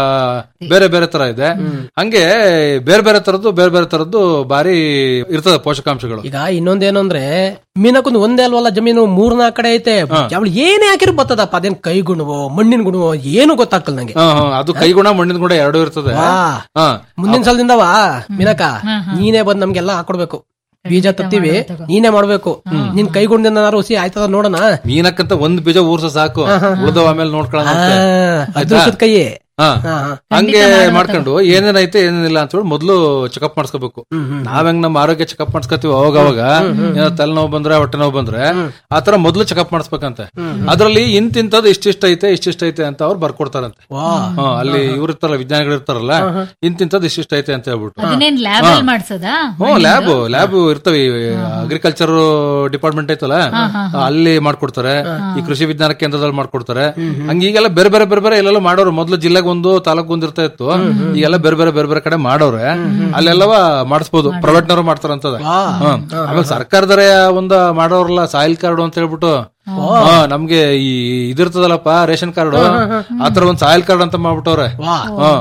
ಬೇರೆ ಬೇರೆ ತರ ಇದೆ ಹಂಗೆ ಬೇರೆ ಬೇರೆ ತರದ್ದು ಬೇರೆ ಬೇರೆ ತರದ್ದು ಬಾರಿ ಇರ್ತದೆ ಪೋಷಕಾಂಶಗಳು ಈಗ ಇನ್ನೊಂದೇನು ಅಂದ್ರೆ ಮೀನಕ್ಕೊಂದು ಒಂದೇ ಅಲ್ವಲ್ಲ ಜಮೀನು ಮೂರ್ನಾಲ್ಕು ಕಡೆ ಐತೆ ಅವಳು ಏನೇ ಹಾಕಿರು ಬರ್ತದಪ್ಪ ಅದೇನ್ ಕೈ ಗುಣವೋ ಮಣ್ಣಿನ ಗುಣವೋ ಏನು ಗೊತ್ತಾಗ್ತಲ್ಲ ನಂಗೆ ಹಾ, ಹಾ, ಅದು ಕೈಗುಣ ಮಣ್ಣಿನ ಗುಣ ಎರಡು ಇರ್ತದೆ ವಾ. ಹಾ ಮುಂದಿನ ಸಲದಿಂದವಾ ಮೀನಕ ನೀನೇ ಬಂದ್ ನಮ್ಗೆಲ್ಲ ಹಾಕೊಡ್ಬೇಕು ಬೀಜ ತತ್ತೀವಿ ನೀನೇ ಮಾಡ್ಬೇಕು ನಿನ್ ಕೈ ಗುಣದಿಂದ ರುಸಿ ಆಯ್ತದ ನೋಡೋಣ ಮೀನಕ್ಕಂತ ಒಂದ್ ಬೀಜ ಊರ್ಸ ಸಾಕು ಉಳ್ದವ ಆಮೇಲೆ ನೋಡ್ಕೊಳ್ಳೋಣ ಅಂತೆ. ಆಯ್ತಾ? ಅದೃಷ್ಟದ ಕೈ ಹಾ. ಹಂಗೆ ಮಾಡ್ಕೊಂಡು ಏನೇನೈತೆ ಏನೇನಿಲ್ಲ ಅಂತ ಹೇಳಿ ಮೊದ್ಲು ಚೆಕಪ್ ಮಾಡಿಸ್ಕೋಬೇಕು ನಾವ್ ಹೆಂಗ್ ನಮ್ಮ ಆರೋಗ್ಯ ಚೆಕಪ್ ಮಾಡಿಸ್ಕೊತೀವಿ ಅವಾಗ ಅವಾಗ ಏನೋ ತಲೆನೋವು ಬಂದ್ರೆ ಹೊಟ್ಟೆ ನೋವು ಬಂದ್ರೆ ಆತರ ಮೊದ್ಲು ಚೆಕಪ್ ಮಾಡಿಸ್ಬೇಕಂತೆ ಅದ್ರಲ್ಲಿ ಇಂತಿಂತದ್ ಇಷ್ಟಿಷ್ಟ ಐತೆ ಇಷ್ಟಿಷ್ಟ ಐತೆ ಅಂತ ಅವ್ರು ಬರ್ಕೊಡ್ತಾರಂತೆ ಹಾ, ಅಲ್ಲಿ ಇವ್ರು ಇರ್ತಾರಲ್ಲ ವಿಜ್ಞಾನಿಗಳು ಇರ್ತಾರಲ್ಲ ಇಂತಿಂತದ್ ಇಷ್ಟಿಷ್ಟ ಐತೆ ಅಂತ ಹೇಳ್ಬಿಟ್ಟು ಅದನ್ನೇನ್ ಲ್ಯಾಬ್ ಅಲ್ಲಿ ಮಾಡ್ಸೋದಾ ಹ್ಮ್ ಲ್ಯಾಬ್ ಲ್ಯಾಬ್ ಇರ್ತವೆ ಅಗ್ರಿಕಲ್ಚರ್ ಡಿಪಾರ್ಟ್ಮೆಂಟ್ ಐತಲ್ಲ ಅಲ್ಲಿ ಮಾಡ್ಕೊಡ್ತಾರೆ ಈ ಕೃಷಿ ವಿಜ್ಞಾನ ಕೇಂದ್ರದಲ್ಲಿ ಮಾಡ್ಕೊಡ್ತಾರೆ ಹಂಗ ಈಗೆಲ್ಲ ಬೇರೆ ಬೇರೆ ಬೇರೆ ಬೇರೆ ಎಲ್ಲೆಲ್ಲ ಮಾಡೋರು ಮೊದ್ಲು ಜಿಲ್ಲೆಗೆ ಒಂದು ತಾಲೂಕು ಒಂದು ಇರ್ತಾ ಇತ್ತು ಈಗೆಲ್ಲ ಬೇರೆ ಬೇರೆ ಬೇರೆ ಬೇರೆ ಕಡೆ ಮಾಡೋರೆ ಅಲ್ಲೆಲ್ಲವ ಮಾಡಿಸ್ಬೋದು ಪ್ರೈವೇಟ್ನವರು ಮಾಡ್ತಾರಂತದ ಹ್ಮ್. ಆಮೇಲೆ ಸರ್ಕಾರದವರೇ ಒಂದು ಮಾಡೋರಲ್ಲ ಸಾಯಿಲ್ ಕಾರ್ಡ್ ಅಂತ ಹೇಳ್ಬಿಟ್ಟು ಹಾ ನಮ್ಗೆ ಈ ಇದಿರ್ತದಲ್ಲಪ್ಪ ರೇಷನ್ ಕಾರ್ಡ್ ಆತರ ಒಂದ್ ಸಾಯಿಲ್ ಕಾರ್ಡ್ ಅಂತ ಮಾಡ್ಬಿಟ್ಟವ್ರೆ ಹಾ.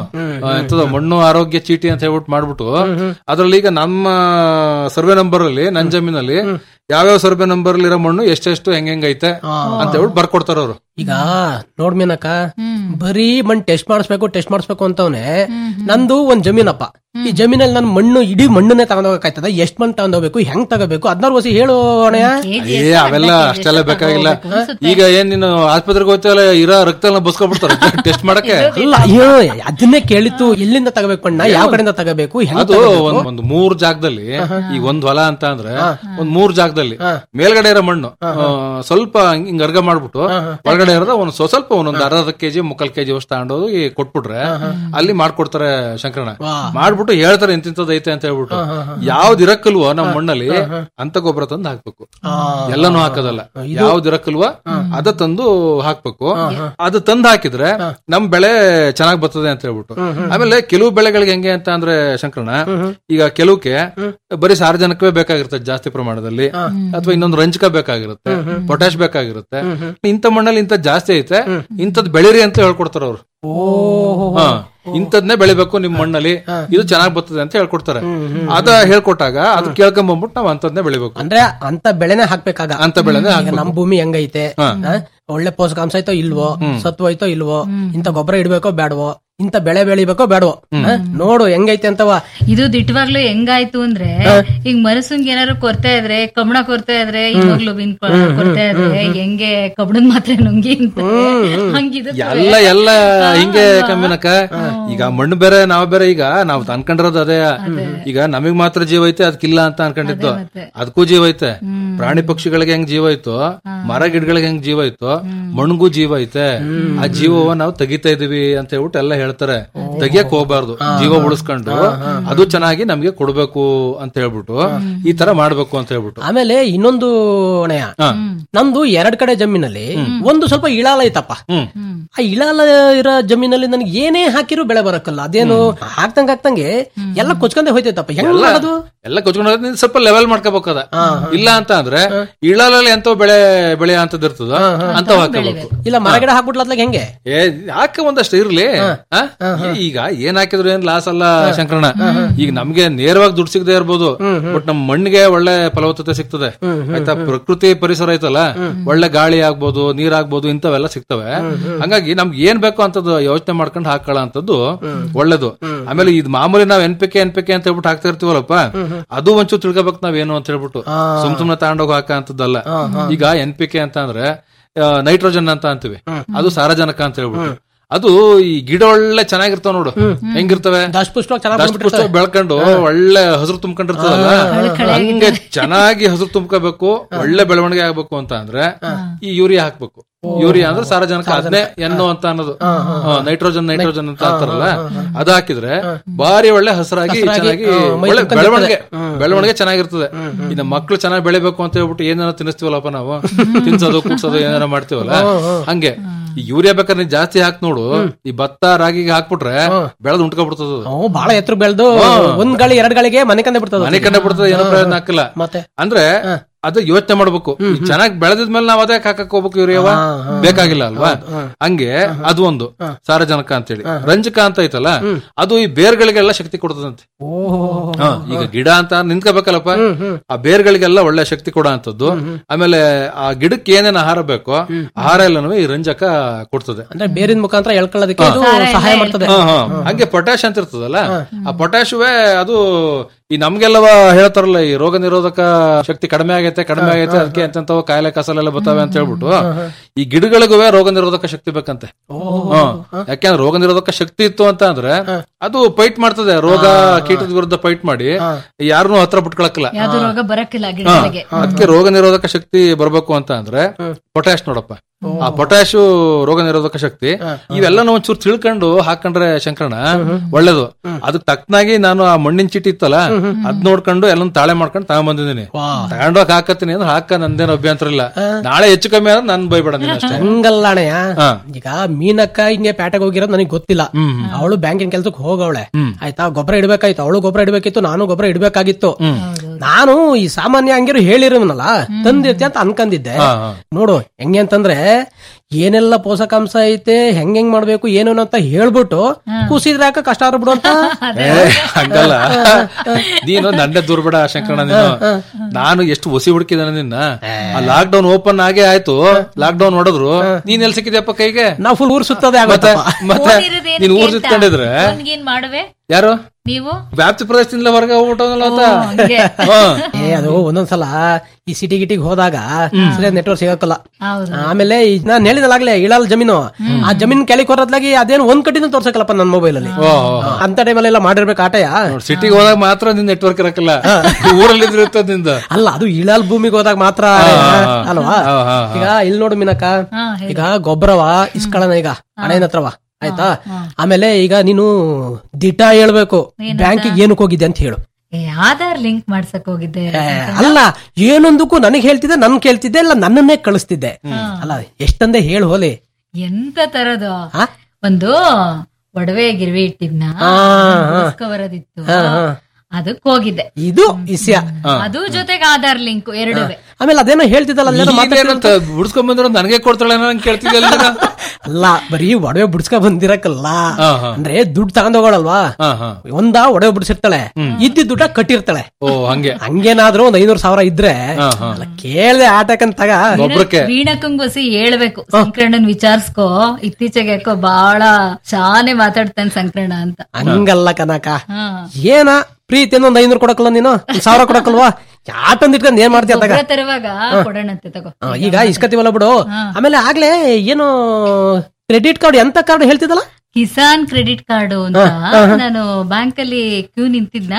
ಆ, ಎಂತದು ಮಣ್ಣು ಆರೋಗ್ಯ ಚೀಟಿ ಅಂತ ಹೇಳ್ಬಿಟ್ಟು ಮಾಡ್ಬಿಟ್ಟು ಅದ್ರಲ್ಲಿ ಈಗ ನಮ್ಮ ಸರ್ವೆ ನಂಬರ್ ಅಲ್ಲಿ ನನ್ ಜಮೀನಲ್ಲಿ ಯಾವ್ಯಾವ ಸರ್ವೆ ನಂಬರ್ ಇರೋ ಮಣ್ಣು ಎಷ್ಟೆಷ್ಟು ಹೆಂಗ್ ಹೆಂಗೈತೆ ಅಂತ ಹೇಳ್ಬಿಟ್ಟು ಬರ್ಕೊಡ್ತಾರ ಅವ್ರು ಈಗ ನೋಡ್ ಮೀನಕ್ಕ ಬರೀ ಮಣ್ ಟೆಸ್ಟ್ ಮಾಡಿಸ್ಬೇಕು ಟೆಸ್ಟ್ ಮಾಡಿಸ್ಬೇಕು ಅಂತವನೆ ನಂದು ಒಂದ್ ಜಮೀನಪ್ಪ ಈ ಜಮೀನಲ್ಲಿ ನನ್ ಮಣ್ಣು ಇಡೀ ಮಣ್ಣನ್ನೇ ತಗೊಂಡೋಗಕ್ಕಾಯ್ತದ ಎಷ್ಟ್ ಮಣ್ಣು ತಗೊಂಡೋಗ್ಬೇಕು ಹೆಂಗ್ ತಗೋಬೇಕು ಅದನ್ನ ವಸಿ ಹೇಳು ಅಣ್ಣಯ್ಯ ಏ ಅವೆಲ್ಲ ಅಷ್ಟೆಲ್ಲ ಬೇಕಾಗಿಲ್ಲ ಈಗ ಏನ್ ನೀನು ಆಸ್ಪತ್ರೆಗೆ ಹೋಗ್ತೀವಲ್ಲ ಇರೋ ರಕ್ತ ಎಲ್ಲ ಬಸ್ಕೊಬಿಡ್ತಾರೆ ಟೆಸ್ಟ್ ಮಾಡಕ್ಕೆ ಅಲ್ಲ ಅಯ್ಯೋ ಅದನ್ನೇ ಕೇಳಿತ್ತು ಎಲ್ಲಿಂದ ತಗೋಬೇಕು ಮಣ್ಣ ಯಾವ ಕಡೆಯಿಂದ ತಗೋಬೇಕು ಹೆಂಗ್ ಅದು ತಗೋಬೇಕು? ಒಂದ್ ಒಂದು ಮೂರ್ ಜಾಗದಲ್ಲಿ ಈಗ ಒಂದ್ ಹೊಲ ಅಂತ ಅಂದ್ರೆ ಒಂದ್ ಮೂರ್ ಜಾಗದಲ್ಲಿ ಮೇಲ್ಗಡೆ ಇರೋ ಮಣ್ಣು ಆ, ಸ್ವಲ್ಪ ಹಿಂಗ್ ಹಿಂಗ್ ಅರ್ಗ ಮಾಡ್ಬಿಟ್ಟು ಒಳಗಡೆ ಇರೋದ ಒಂದ್ ಸ್ವ- ಸ್ವಲ್ಪ ಒಂದೊಂದ್ ಅರ್ಧ ಕೆಜಿ ಮುಕ್ಕಲ್ ಕೆಜಿ ಅಷ್ಟು ತಗೊಂಡೋಗಿ ಕೊಟ್ಬಿಟ್ರೆ ಅಲ್ಲಿ ಮಾಡ್ಕೊಡ್ತಾರೆ ಶಂಕರಣ ಮಾಡ್ಬಿಟ್ಟು ಹೇಳ್ತಾರೆ ಇಂತಿಂತದ್ ಐತೆ ಅಂತ ಹೇಳ್ಬಿಟ್ಟು ಯಾವ್ದ್ ಇರಕ್ಕಲ್ವೋ ನಮ್ ಮಣ್ಣಲ್ಲಿ ಅಂತ ಗೊಬ್ಬರ ತಂದು ಹಾಕ್ಬೇಕು ಎಲ್ಲಾನು ಹಾಕೋದಲ್ಲ ಯಾವ್ದ್ ಇರಕ್ಕಲ್ವೋ ಅದ ತಂದು ಹಾಕ್ಬೇಕು ಅದು ತಂದು ಹಾಕಿದ್ರೆ ನಮ್ ಬೆಳೆ ಚೆನ್ನಾಗ್ ಬರ್ತದೆ ಅಂತ ಹೇಳ್ಬಿಟ್ಟು ಆಮೇಲೆ ಕೆಲವು ಬೆಳೆಗಳಿಗೆ ಹೆಂಗೆ ಅಂತ ಅಂದ್ರೆ ಶಂಕರಣ ಈಗ ಕೆಲವಕ್ಕೆ ಬರೀ ಸಾರ್ವಜನಿಕವೇ ಬೇಕಾಗಿರುತ್ತೆ ಜಾಸ್ತಿ ಪ್ರಮಾಣದಲ್ಲಿ ಅಥವಾ ಇನ್ನೊಂದು ರಂಜಕ ಬೇಕಾಗಿರುತ್ತೆ ಪೊಟ್ಯಾಶ್ ಬೇಕಾಗಿರುತ್ತೆ ಇಂಥ ಮಣ್ಣಲ್ಲಿ ಇಂಥ ಜಾಸ್ತಿ ಐತೆ ಇಂಥದ್ ಬೆಳಿರಿ ಅಂತ ಹೇಳ್ಕೊಡ್ತಾರ ಅವ್ರು ಓಹೋ ಹಾ. ಇಂಥದ್ನೇ ಬೆಳಿಬೇಕು ನಿಮ್ ಮಣ್ಣಲ್ಲಿ ಇದು ಚೆನ್ನಾಗ್ ಬರ್ತದೆ ಅಂತ ಹೇಳ್ಕೊಡ್ತಾರೆ ಅದ ಹೇಳ್ಕೊಟ್ಟಾಗ ಅದು ಕೇಳ್ಕೊಂಡ್ ಬಂದ್ಬಿಟ್ಟು ನಾವ್ ಅಂತದ್ನೇ ಬೆಳಿಬೇಕು ಅಂದ್ರೆ ಅಂತ ಬೆಳೆನೆ ಹಾಕ್ಬೇಕಾಗ ಅಂತ ಬೆಳೆನೇ ಈಗ ಹಾಕ್ಬೇಕು. ನಮ್ ಭೂಮಿ ಹೆಂಗೈತೆ ಆ? ಒಳ್ಳೆ ಪೋಷಕಾಂಶ ಐತೋ ಇಲ್ವೋ ಸತ್ವ ಐತೋ ಇಲ್ವೋ ಇಂತ ಗೊಬ್ಬರ ಇಡ್ಬೇಕೋ ಬೇಡವೋ ಇಂತ ಬೆಳೆ ಬೆಳಿಬೇಕೋ ಬೇಡವೋ ಆ? ನೋಡು ಹೆಂಗೈತೆ ಅಂತವ ಇದು ದಿಟ್ಟವಾಗ್ಲೂ ಹೆಂಗಾಯ್ತು ಅಂದ್ರೆ ಈಗ ಮನಸ್ಸಂಗ್ ಏನಾದ್ರು ಕೊರತೆ ಇದ್ರೆ ಕಬ್ಬಣ ಕೊರತೆ ಇದ್ರೆ ಹಿಮೋಗ್ಲೋಬಿನ್ ಕೊರತೆ ಇದ್ರೆ ಹೆಂಗೆ ಕಬ್ಬಣದ ಮಾತ್ರ ನುಂಗಿ ಅಂತ ಹಂಗಿದು ಎಲ್ಲ ಎಲ್ಲ ಹಿಂಗೆ ಕಮ್ಮಿನಕ ಈಗ ಮಣ್ಣು ಬೇರೆ ನಾವ್ ಬೇರೆ ಈಗ ನಾವ್ ಅನ್ಕೊಂಡಿರೋದು ಅದೇ ಈಗ ನಮಗ್ ಮಾತ್ರ ಜೀವ ಐತೆ ಅದಕ್ಕಿಲ್ಲ ಅಂತ ಅನ್ಕೊಂಡಿದ್ದು ಅದಕ್ಕೂ ಜೀವ ಐತೆ ಪ್ರಾಣಿ ಪಕ್ಷಿಗಳಿಗೆ ಹೆಂಗ್ ಜೀವ ಐತೋ ಮರ ಗಿಡಗಳಿಗೆ ಹೆಂಗ್ ಜೀವ ಐತೋ ಮಣ್ಗೂ ಜೀವ ಐತೆ ಆ ಜೀವವ ನಾವು ತೆಗಿತಾ ಇದೀವಿ ಅಂತ ಹೇಳ್ಬಿಟ್ಟು ಎಲ್ಲ ಹೇಳ್ತಾರೆ ತೆಗಿಯಕ್ ಹೋಗ್ಬಾರ್ದು ಜೀವ ಉಳಿಸ್ಕೊಂಡು ಅದು ಚೆನ್ನಾಗಿ ನಮ್ಗೆ ಕೊಡ್ಬೇಕು ಅಂತ ಹೇಳ್ಬಿಟ್ಟು ಈ ತರ ಮಾಡ್ಬೇಕು ಅಂತ ಹೇಳ್ಬಿಟ್ಟು ಆಮೇಲೆ ಇನ್ನೊಂದು ಅಣೆಯ ನಂದು ಎರಡ್ ಕಡೆ ಜಮೀನಲ್ಲಿ ಒಂದು ಸ್ವಲ್ಪ ಇಳಾಲ ಐತಪ್ಪ ಆ ಇಳಾಲ ಇರೋ ಜಮೀನಲ್ಲಿ ನನಗೆ ಏನೇ ಹಾಕಿರೋ ಬೆಳೆ ಬರಕ್ಕಲ್ಲ ಅದೇನು ಹಾಕ್ತಂಗ ಹಾಕ್ತಂಗೆ ಎಲ್ಲ ಕೊಚ್ಕೊಂಡೆ ಹೋಯ್ತೈತಪ್ಪ ಹೆಂಗ್ ಎಲ್ಲ ಮಾಡೋದು ಎಲ್ಲ ಕೊಚ್ಕೊಂಡು ಹೋದ್ರೆ ನೀನ್ ಸ್ವಲ್ಪ ಲೆವೆಲ್ ಮಾಡ್ಕೋಬೇಕದ ಇಲ್ಲ ಅಂತ ಅಂದ್ರೆ ಇಳಲಲ್ಲಿ ಎಂತ ಬೆಳೆ ಬೆಳೆ ಅಂತದ್ ಇರ್ತದ ಅಂತ ಹಾಕಬೇಕು ಇಲ್ಲ ಮರಗಿಡ ಹಾಕ್ಬಿಟ್ಲತ್ಲಾಗ ಹೆಂಗೆ ಏ ಹಾಕ ಒಂದಷ್ಟು ಇರ್ಲಿ ಆ? ಈಗ ಏನ್ ಹಾಕಿದ್ರು ಏನ್ ಲಾಸ್ ಅಲ್ಲ ಶಂಕರಣ ಈಗ ನಮ್ಗೆ ನೇರವಾಗಿ ದುಡ್ಡು ಸಿಗದೆ ಇರ್ಬೋದು ಬಟ್ ನಮ್ ಮಣ್ಣಿಗೆ ಒಳ್ಳೆ ಫಲವತ್ತತೆ ಸಿಗ್ತದೆ ಆಯ್ತಾ ಪ್ರಕೃತಿ ಪರಿಸರ ಐತಲ್ಲ ಒಳ್ಳೆ ಗಾಳಿ ಆಗ್ಬೋದು ನೀರ್ ಆಗ್ಬೋದು ಇಂಥವೆಲ್ಲ ಸಿಗ್ತವೆ ಹಂಗಾಗಿ ನಮ್ಗೆ ಏನ್ ಬೇಕು ಅಂತದ್ದು ಯೋಚನೆ ಮಾಡ್ಕೊಂಡು ಹಾಕೊಳ್ಳ ಅಂತದ್ದು ಒಳ್ಳೇದು ಆಮೇಲೆ ಇದು ಮಾಮೂಲಿ ನಾವ್ N P K N P K ಅಂತ ಹೇಳ್ಬಿಟ್ಟು ಹಾಕ್ತಾ ಇರ್ತೀವಲ್ಲಪ್ಪ ಅದು ಒಂಚೂರು ತಿಳ್ಕೊಬೇಕು ನಾವೇನು ಅಂತ ಹೇಳ್ಬಿಟ್ಟು ಸುಮ್ ಸುಮ್ನೆ ತಗೊಂಡೋಗಿ ಹಾಕ ಅಂತದ್ದಲ್ಲ ಈಗ ಎನ್ ಪಿ ಕೆ ಅಂತ ಅಂದ್ರೆ ನೈಟ್ರೋಜನ್ ಅಂತ ಅಂತೀವಿ ಅದು ಸಾರಜನಕ ಅಂತ ಹೇಳ್ಬಿಟ್ಟು ಅದು ಈ ಗಿಡ ಒಳ್ಳೆ ಚೆನ್ನಾಗಿರ್ತಾವ ನೋಡು ಹೆಂಗಿರ್ತವೆ ದಶಪುಷ್ಟವಾಗಿ ಚೆನ್ನಾಗ್ ದಶಪುಷ್ಟವಾಗಿ ಬೆಳ್ಕೊಂಡು ಒಳ್ಳೆ ಹಸಿರು ತುಂಬ್ಕೊಂಡಿರ್ತದಲ್ಲ ಹಂಗೆ ಚೆನ್ನಾಗಿ ಹಸಿರು ತುಂಬ್ಕೋಬೇಕು ಒಳ್ಳೆ ಬೆಳವಣಿಗೆ ಆಗ್ಬೇಕು ಅಂತ ಅಂದ್ರೆ ಈ ಯೂರಿಯಾ ಹಾಕ್ಬೇಕು ಯೂರಿಯಾ ಅಂದ್ರೆ ಸಾರಜನಕ ಅದನ್ನೇ ಎನ್ನು ಅಂತ ಅನ್ನೋದು ನೈಟ್ರೋಜನ್ ನೈಟ್ರೋಜನ್ ಅಂತ ಅಂತಾರಲ್ಲ ಅದ್ ಹಾಕಿದ್ರೆ ಬಾರಿ ಒಳ್ಳೆ ಹಸಿರಾಗಿ ಚೆನ್ನಾಗಿ ಒಳ್ಳೆ ಬೆಳವಣಿಗೆ ಬೆಳವಣಿಗೆ ಚೆನ್ನಾಗಿರ್ತದೆ ಇನ್ನು ಮಕ್ಳು ಚೆನ್ನಾಗಿ ಬೆಳಿಬೇಕು ಅಂತ ಹೇಳ್ಬಿಟ್ಟು ಏನಾರ ತಿನ್ನಿಸ್ತೀವಲ್ಲಪ್ಪ ನಾವು ತಿನ್ಸೋದು ಕುಡ್ಸೋದು ಏನಾರ ಮಾಡ್ತೀವಲ್ಲ ಹಂಗೆ ಈ ಯೂರಿಯಾ ಬೇಕಾದ್ರೆ ನೀನ್ ಜಾಸ್ತಿ ಹಾಕ್ ನೋಡು ಈ ಭತ್ತ ರಾಗಿಗೆ ಹಾಕ್ಬಿಟ್ರೆ ಬೆಳೆದು ಉಂಟ್ಕೊಬಿಡ್ತದ ಅವು ಬಹಳ ಎತ್ತರ ಬೆಳೆದು ಒಂದ್ ಗಾಳಿ ಎರಡ್ ಗಾಳಿಗೆ ಮನೆ ಕಂದೆ ಬಿಡ್ತದ ಮನೆ ಕಂಡ ಬಿಡ್ತದೆ ಏನೋ ಪ್ರಯೋಜನ ಹಾಕಿಲ್ಲ ಮತ್ತೆ ಅಂದ್ರೆ ಅದು ಯೋಚನೆ ಮಾಡ್ಬೇಕು ಚೆನ್ನಾಗಿ ಬೆಳೆದಿದ್ಮೇಲೆ ನಾವ್ ಅದೇ ಹಾಕಕ್ ಹೋಗ್ಬೇಕು ಯೂರಿಯಾವ ಬೇಕಾಗಿಲ್ಲ ಅಲ್ವಾ ಹಂಗೆ ಅದು ಒಂದು ಸಾರಜನಕ ಅಂತೇಳಿ ರಂಜಕ ಅಂತ ಐತಲ್ಲ ಅದು ಈ ಬೇರ್ಗಳಿಗೆಲ್ಲ ಶಕ್ತಿ ಕೊಡ್ತದಂತೆ ಹಾ, ಈಗ ಗಿಡ ಅಂತ ನಿಂತ್ಕೋಬೇಕಲ್ಲಪ್ಪ ಆ ಬೇರ್ಗಳಿಗೆಲ್ಲ ಒಳ್ಳೆ ಶಕ್ತಿ ಕೊಡೋ ಅಂತದ್ದು ಆಮೇಲೆ ಆ ಗಿಡಕ್ಕೆ ಏನೇನ್ ಆಹಾರ ಬೇಕೋ ಆಹಾರ ಎಲ್ಲನೂ ಈ ರಂಜಕ ಕೊಡ್ತದೆ ಅಂದ್ರೆ ಬೇರಿನ ಮುಖಾಂತರ ಎಳ್ಕೊಳ್ಳೋದಕ್ಕೆ ಇದು ಸಹಾಯ ಮಾಡ್ತದೆ ಹಾ, ಹಾ. ಹಂಗೆ ಪೊಟ್ಯಾಶ್ ಅಂತ ಇರ್ತದಲ್ಲ ಆ ಪೊಟ್ಯಾಶುವೇ ಅದು ಈ ನಮ್ಗೆಲ್ಲವ ಹೇಳ್ತಾರಲ್ಲ ಈ ರೋಗ ನಿರೋಧಕ ಶಕ್ತಿ ಕಡಿಮೆ ಆಗೈತೆ ಕಡಿಮೆ ಆಗೈತೆ ಅದಕ್ಕೆ ಎಂತೆಂತವ ಕಾಯಿಲೆ ಕಸಲೆಲ್ಲ ಬರ್ತವೆ ಅಂತ ಹೇಳ್ಬಿಟ್ಟು ಈ ಗಿಡಗಳಿಗೂ ರೋಗ ನಿರೋಧಕ ಶಕ್ತಿ ಬೇಕಂತೆ ಹಾ. ಯಾಕೆಂದ್ರೆ ರೋಗ ನಿರೋಧಕ ಶಕ್ತಿ ಇತ್ತು ಅಂತ ಅಂದ್ರೆ ಅದು ಫೈಟ್ ಮಾಡ್ತದೆ ರೋಗ ಕೀಟದ ವಿರುದ್ಧ ಫೈಟ್ ಮಾಡಿ ಯಾರನ್ನೂ ಹತ್ರ ಬಿಟ್ಕೊಳಕ್ಕಿಲ್ಲ ಯಾವ್ದು ರೋಗ ಬರಕ್ಕಿಲ್ಲ ಗಿಡಗಳಿಗೆ ಅದಕ್ಕೆ ರೋಗ ನಿರೋಧಕ ಶಕ್ತಿ ಬರ್ಬೇಕು ಅಂತ ಅಂದ್ರೆ ಪೊಟ್ಯಾಶ್ ನೋಡಪ್ಪ ಆ ಪೊಟ್ಯಾಶು ರೋಗ ನಿರೋಧಕ ಶಕ್ತಿ ಇವೆಲ್ಲ ಒಂಚೂರು ತಿಳ್ಕೊಂಡು ಹಾಕೊಂಡ್ರೆ ಶಂಕರಣ ಒಳ್ಳೇದು ಅದಕ್ಕೆ ತಕ್ಕನಾಗಿ ನಾನು ಆ ಮಣ್ಣಿನ ಚೀಟಿ ಇತ್ತಲ್ಲ ಅದ್ ನೋಡ್ಕೊಂಡು ಎಲ್ಲ ತಾಳೆ ಮಾಡ್ಕೊಂಡು ತಗೊಂಡ್ಬಂದಿದ್ದೀನಿ ತಗೊಂಡೋಗಿ ಹಾಕತ್ತೀನಿ ಅಂದ್ರೆ ಹಾಕ ನಂದೇನು ಅಭ್ಯಂತರ ಇಲ್ಲ ನಾಳೆ ಹೆಚ್ಚು ಕಮ್ಮಿ ಆದ್ರೆ ನನ್ ಬೈಬೇಡ ನೀನ್ ಅಷ್ಟೇ ಹಂಗಲ್ಲ ಅಣ್ಣಯ್ಯ ಈಗ ಮೀನಕ್ಕ ಹಿಂಗೆ ಪ್ಯಾಟೆಗೆ ಹೋಗಿರೋದು ನನಗೆ ಗೊತ್ತಿಲ್ಲ ಅವಳು ಬ್ಯಾಂಕಿನ ಕೆಲ್ಸಕ್ಕೆ ಹೋಗವಳೆ ಆಯ್ತಾ ಗೊಬ್ಬರ ಇಡ್ಬೇಕಾಯ್ತು ಅವಳು ಗೊಬ್ಬರ ಇಡ್ಬೇಕಿತ್ತು ನಾನು ಗೊಬ್ಬರ ಇಡ್ಬೇಕಾಗಿತ್ತು ನಾನು ಈ ಸಾಮಾನ್ಯ ಹಂಗಿರು ಹೇಳಿರೋನಲ್ಲ ತಂದಿರ್ತಿ ಅಂತ ಅನ್ಕಂದಿದ್ದೆ ನೋಡು ಹೆಂಗೆ ಅಂತಂದ್ರೆ ಏನೆಲ್ಲ ಪೋಷಕಾಂಶ ಐತೆ ಹೆಂಗ್ ಹೆಂಗ್ ಮಾಡ್ಬೇಕು ಏನೇನು ಅಂತ ಹೇಳ್ಬಿಟ್ಟು ಕುಸಿದ್ರೆ ಯಾಕೆ ಕಷ್ಟ ಆದ್ರು ಬಿಡು ಅಂತ ಏ, ಹಂಗಲ್ಲ ನೀನು ನಂಡೆ ದುರ್ಬೇಡ ಶಂಕರಣ್ಣ ನೀನು ನಾನು ಎಷ್ಟು ಒಸಿ ಹುಡುಕಿದಾನೆ ನಿನ್ನ ಆ ಲಾಕ್ ಡೌನ್ ಓಪನ್ ಆಗೇ ಆಯ್ತು ಲಾಕ್ ಡೌನ್ ಹೊಡೆದ್ರು ನೀನ್ ಎಲ್ಲಿ ಸಿಕ್ಕಿದ್ಯಪ್ಪ ಕೈಗೆ ನಾವು ಫುಲ್ ಊರ್ ಸುತ್ತದೆ ಮತ್ತೆ ಮತ್ತೆ ಓದಿರೋದೇನಕ್ಕೆ ನೀನ್ ಊರ್ ಅಂತ? ಸುತ್ಕೊಂಡಿದ್ರೆ ಅವ್ನಿಗೇನ್ ಮಾಡುವೆ ಯಾರು ನೀವು ವ್ಯಾಪ್ತಿ ಪ್ರದೇಶದಿಂದ ಹೊರಗೆ ಹೋಗ್ಬಿಟ್ಟವನಲ್ಲ ಆತ. ಹಂಗೆ. ಹಾ. ಏ ಅದು ಒಂದೊಂದ್ಸಲ ಈ ಸಿಟಿ ಗಿಟಿಗೆ ಹೋದಾಗ ಸರಿಯಾದ ನೆಟ್ವರ್ಕ್ ಸಿಗಕ್ಕಲ್ಲ ಹೌದು ಆಮೇಲೆ ಈ ನಾನ್ ಹೇಳಿದಲಾಗ್ಲೇ ಇಳಾಲ್ ಜಮೀನು ಆ ಜಮೀನ್ ಕೆಳಗೆ ಹೊರದ್ಲಾಗಿ ಅದೇನು ಒಂದ್ ಕಟ್ಟಿನ ತೋರ್ಸಕ್ಕಲ್ಲಪ್ಪ ನನ್ನ ಮೊಬೈಲ್ ಅಲ್ಲಿ ಓ, ಓ, ಓ. ಅಂತ ಟೈಮಲ್ಲೆಲ್ಲ ಮಾಡಿರ್ಬೇಕು ಆಟಯ ನೋಡ್ ಸಿಟಿಗೆ ಹೋದಾಗ ಮಾತ್ರ ನಿನ್ ನೆಟ್ವರ್ಕ್ ಇರಕ್ಕಿಲ್ಲ ಊರಲ್ಲಿ ಇದ್ರೆ ಇರ್ತದ ನಿಂದ ಅಲ್ಲ ಅದು ಇಳಾಲ್ ಭೂಮಿಗೆ ಹೋದಾಗ ಮಾತ್ರ ಅಲ್ವಾ ಹಾ, ಹಾ, ಹಾ. ಈಗ ಇಲ್ಲಿ ನೋಡು ಮಿನಕ ಈಗ ಗೊಬ್ಬರವ ಇಸ್ಕೊಳ್ಳೋಣ ಈಗ ಹಣೆನ ಹತ್ರವ ಆಯ್ತಾ ಆಮೇಲೆ ಈಗ ನೀನು ದಿಟ ಹೇಳ್ಬೇಕು ಬ್ಯಾಂಕಿಗೆ ಏನಕ್ಕೆ ಹೋಗಿದ್ದೆ ಅಂತ ಹೇಳು ಏ, ಆಧಾರ್ ಲಿಂಕ್ ಮಾಡ್ಸಕ್ ಹೋಗಿದ್ದೆ ಏ, ಅಲ್ಲ ಏನೊಂದಕ್ಕೂ ನನಗೆ ಹೇಳ್ತಿದ್ದೆ ನನ್ ಕೇಳ್ತಿದ್ದೆ ಇಲ್ಲ ನನ್ನನ್ನೇ ಕಳಿಸ್ತಿದ್ದೆ ಅಲ್ಲ ಎಷ್ಟಂದೆ ಹೇಳು ಹೋಲಿ ಎಂತ ತರದು ಒಂದು ಒಡವೆ ಗಿರ್ವಿ ಇಟ್ಟಿದ್ನ ಹಾ, ಹಾ. ಉಳಿಸ್ಕೊಬರೋದಿತ್ತು ಹಾ, ಹಾ. ಅದಕ್ ಹೋಗಿದ್ದೆ ಇದು ಇಸ್ಯ ಅದು ಜೊತೆಗೆ ಆಧಾರ್ ಲಿಂಕ್ ಎರಡುವೆ ಆಮೇಲೆ ಅದೇನೋ ಹೇಳ್ತಿದ್ದಲ್ಲ ಅಲ್ಲೇನೋ ಮಾತಾಡ್ತಿದ್ದೆ. ಬಿಡ್ಸ್ಕೊಂಡ್ ಬಂದ್ರು ನನಗೆ ಕೊಡ್ತಾಳೆ ನಂಗೆ ಕೇಳ್ತಿದ್ದೆ ಅಲ್ಲ ಬರೀ ಒಡವೆ ಬಿಡ್ಸ್ಕ ಬಂದಿರಕಲ್ಲ ಹಾ, ಹಾ. ಅಂದ್ರೆ ದುಡ್ಡು ತಗೊಂಡ್ ಹೋಗೋಳಲ್ವಾ ಹಾ, ಹಾ. ಒಂದ ಒಡವೆ ಬಿಡಿಸಿರ್ತಾಳೆ ಇದ್ದಿ ದುಡ್ಡ ಕಟ್ಟಿರ್ತಾಳೆ ಓ ಹಂಗೆ ಹಂಗೇನಾದ್ರೂ ಒಂದ್ ಐನೂರು ಸಾವಿರ ಇದ್ರೆ ಹಾ, ಹಾ. ಅಲ್ಲ, ಕೇಳ್ದೆ ಆಟಕ್ಕಂತ ತಗ ಒಬ್ರಕ್ಕೆ ವೀಣಕ್ಕಂಗ್ ಬಸಿ ಹೇಳ್ಬೇಕು ಸಂಕ್ರಣ್ಣನ್ ವಿಚಾರಿಸ್ಕೋ ಇತ್ತೀಚೆಗೆ ಯಾಕೋ ಬಾಳ ಶಾನೆ ಮಾತಾಡ್ತಾನೆ ಸಂಕ್ರಣ ಅಂತ ಹಂಗಲ್ಲ ಕನಕ ಹಾ. ಏನ ಪ್ರೀತಿ ಒಂದ್ ಐನೂರು ಕೊಡಕಲ್ಲ ನೀನು ಒಂದ್ ಸಾವಿರ ಕೊಡಕಲ್ವಾ ಯಾಟೊಂದ್ ಇಟ್ಕೊಂಡ್ ಏನ್ ಮಾಡ್ತೀಯ ತಗ ಗೊಬ್ಬರ ತರುವಾಗ ಕೊಡೋಣಂತೆ ತಗೋ ಹಾ, ಈಗ ಇಸ್ಕತಿವಲ್ಲ ಬಿಡು ಆಮೇಲೆ ಆಗ್ಲೇ ಏನು ಕ್ರೆಡಿಟ್ ಕಾರ್ಡ್ ಎಂತ ಕಾರ್ಡ್ ಹೇಳ್ತಿದ್ದಲ್ಲ ಕಿಸಾನ್ ಕ್ರೆಡಿಟ್ ಕಾರ್ಡ್ ಅಂತ ನಾನು ಬ್ಯಾಂಕ್ ಅಲ್ಲಿ ಕ್ಯೂ ನಿಂತಿದ್ನ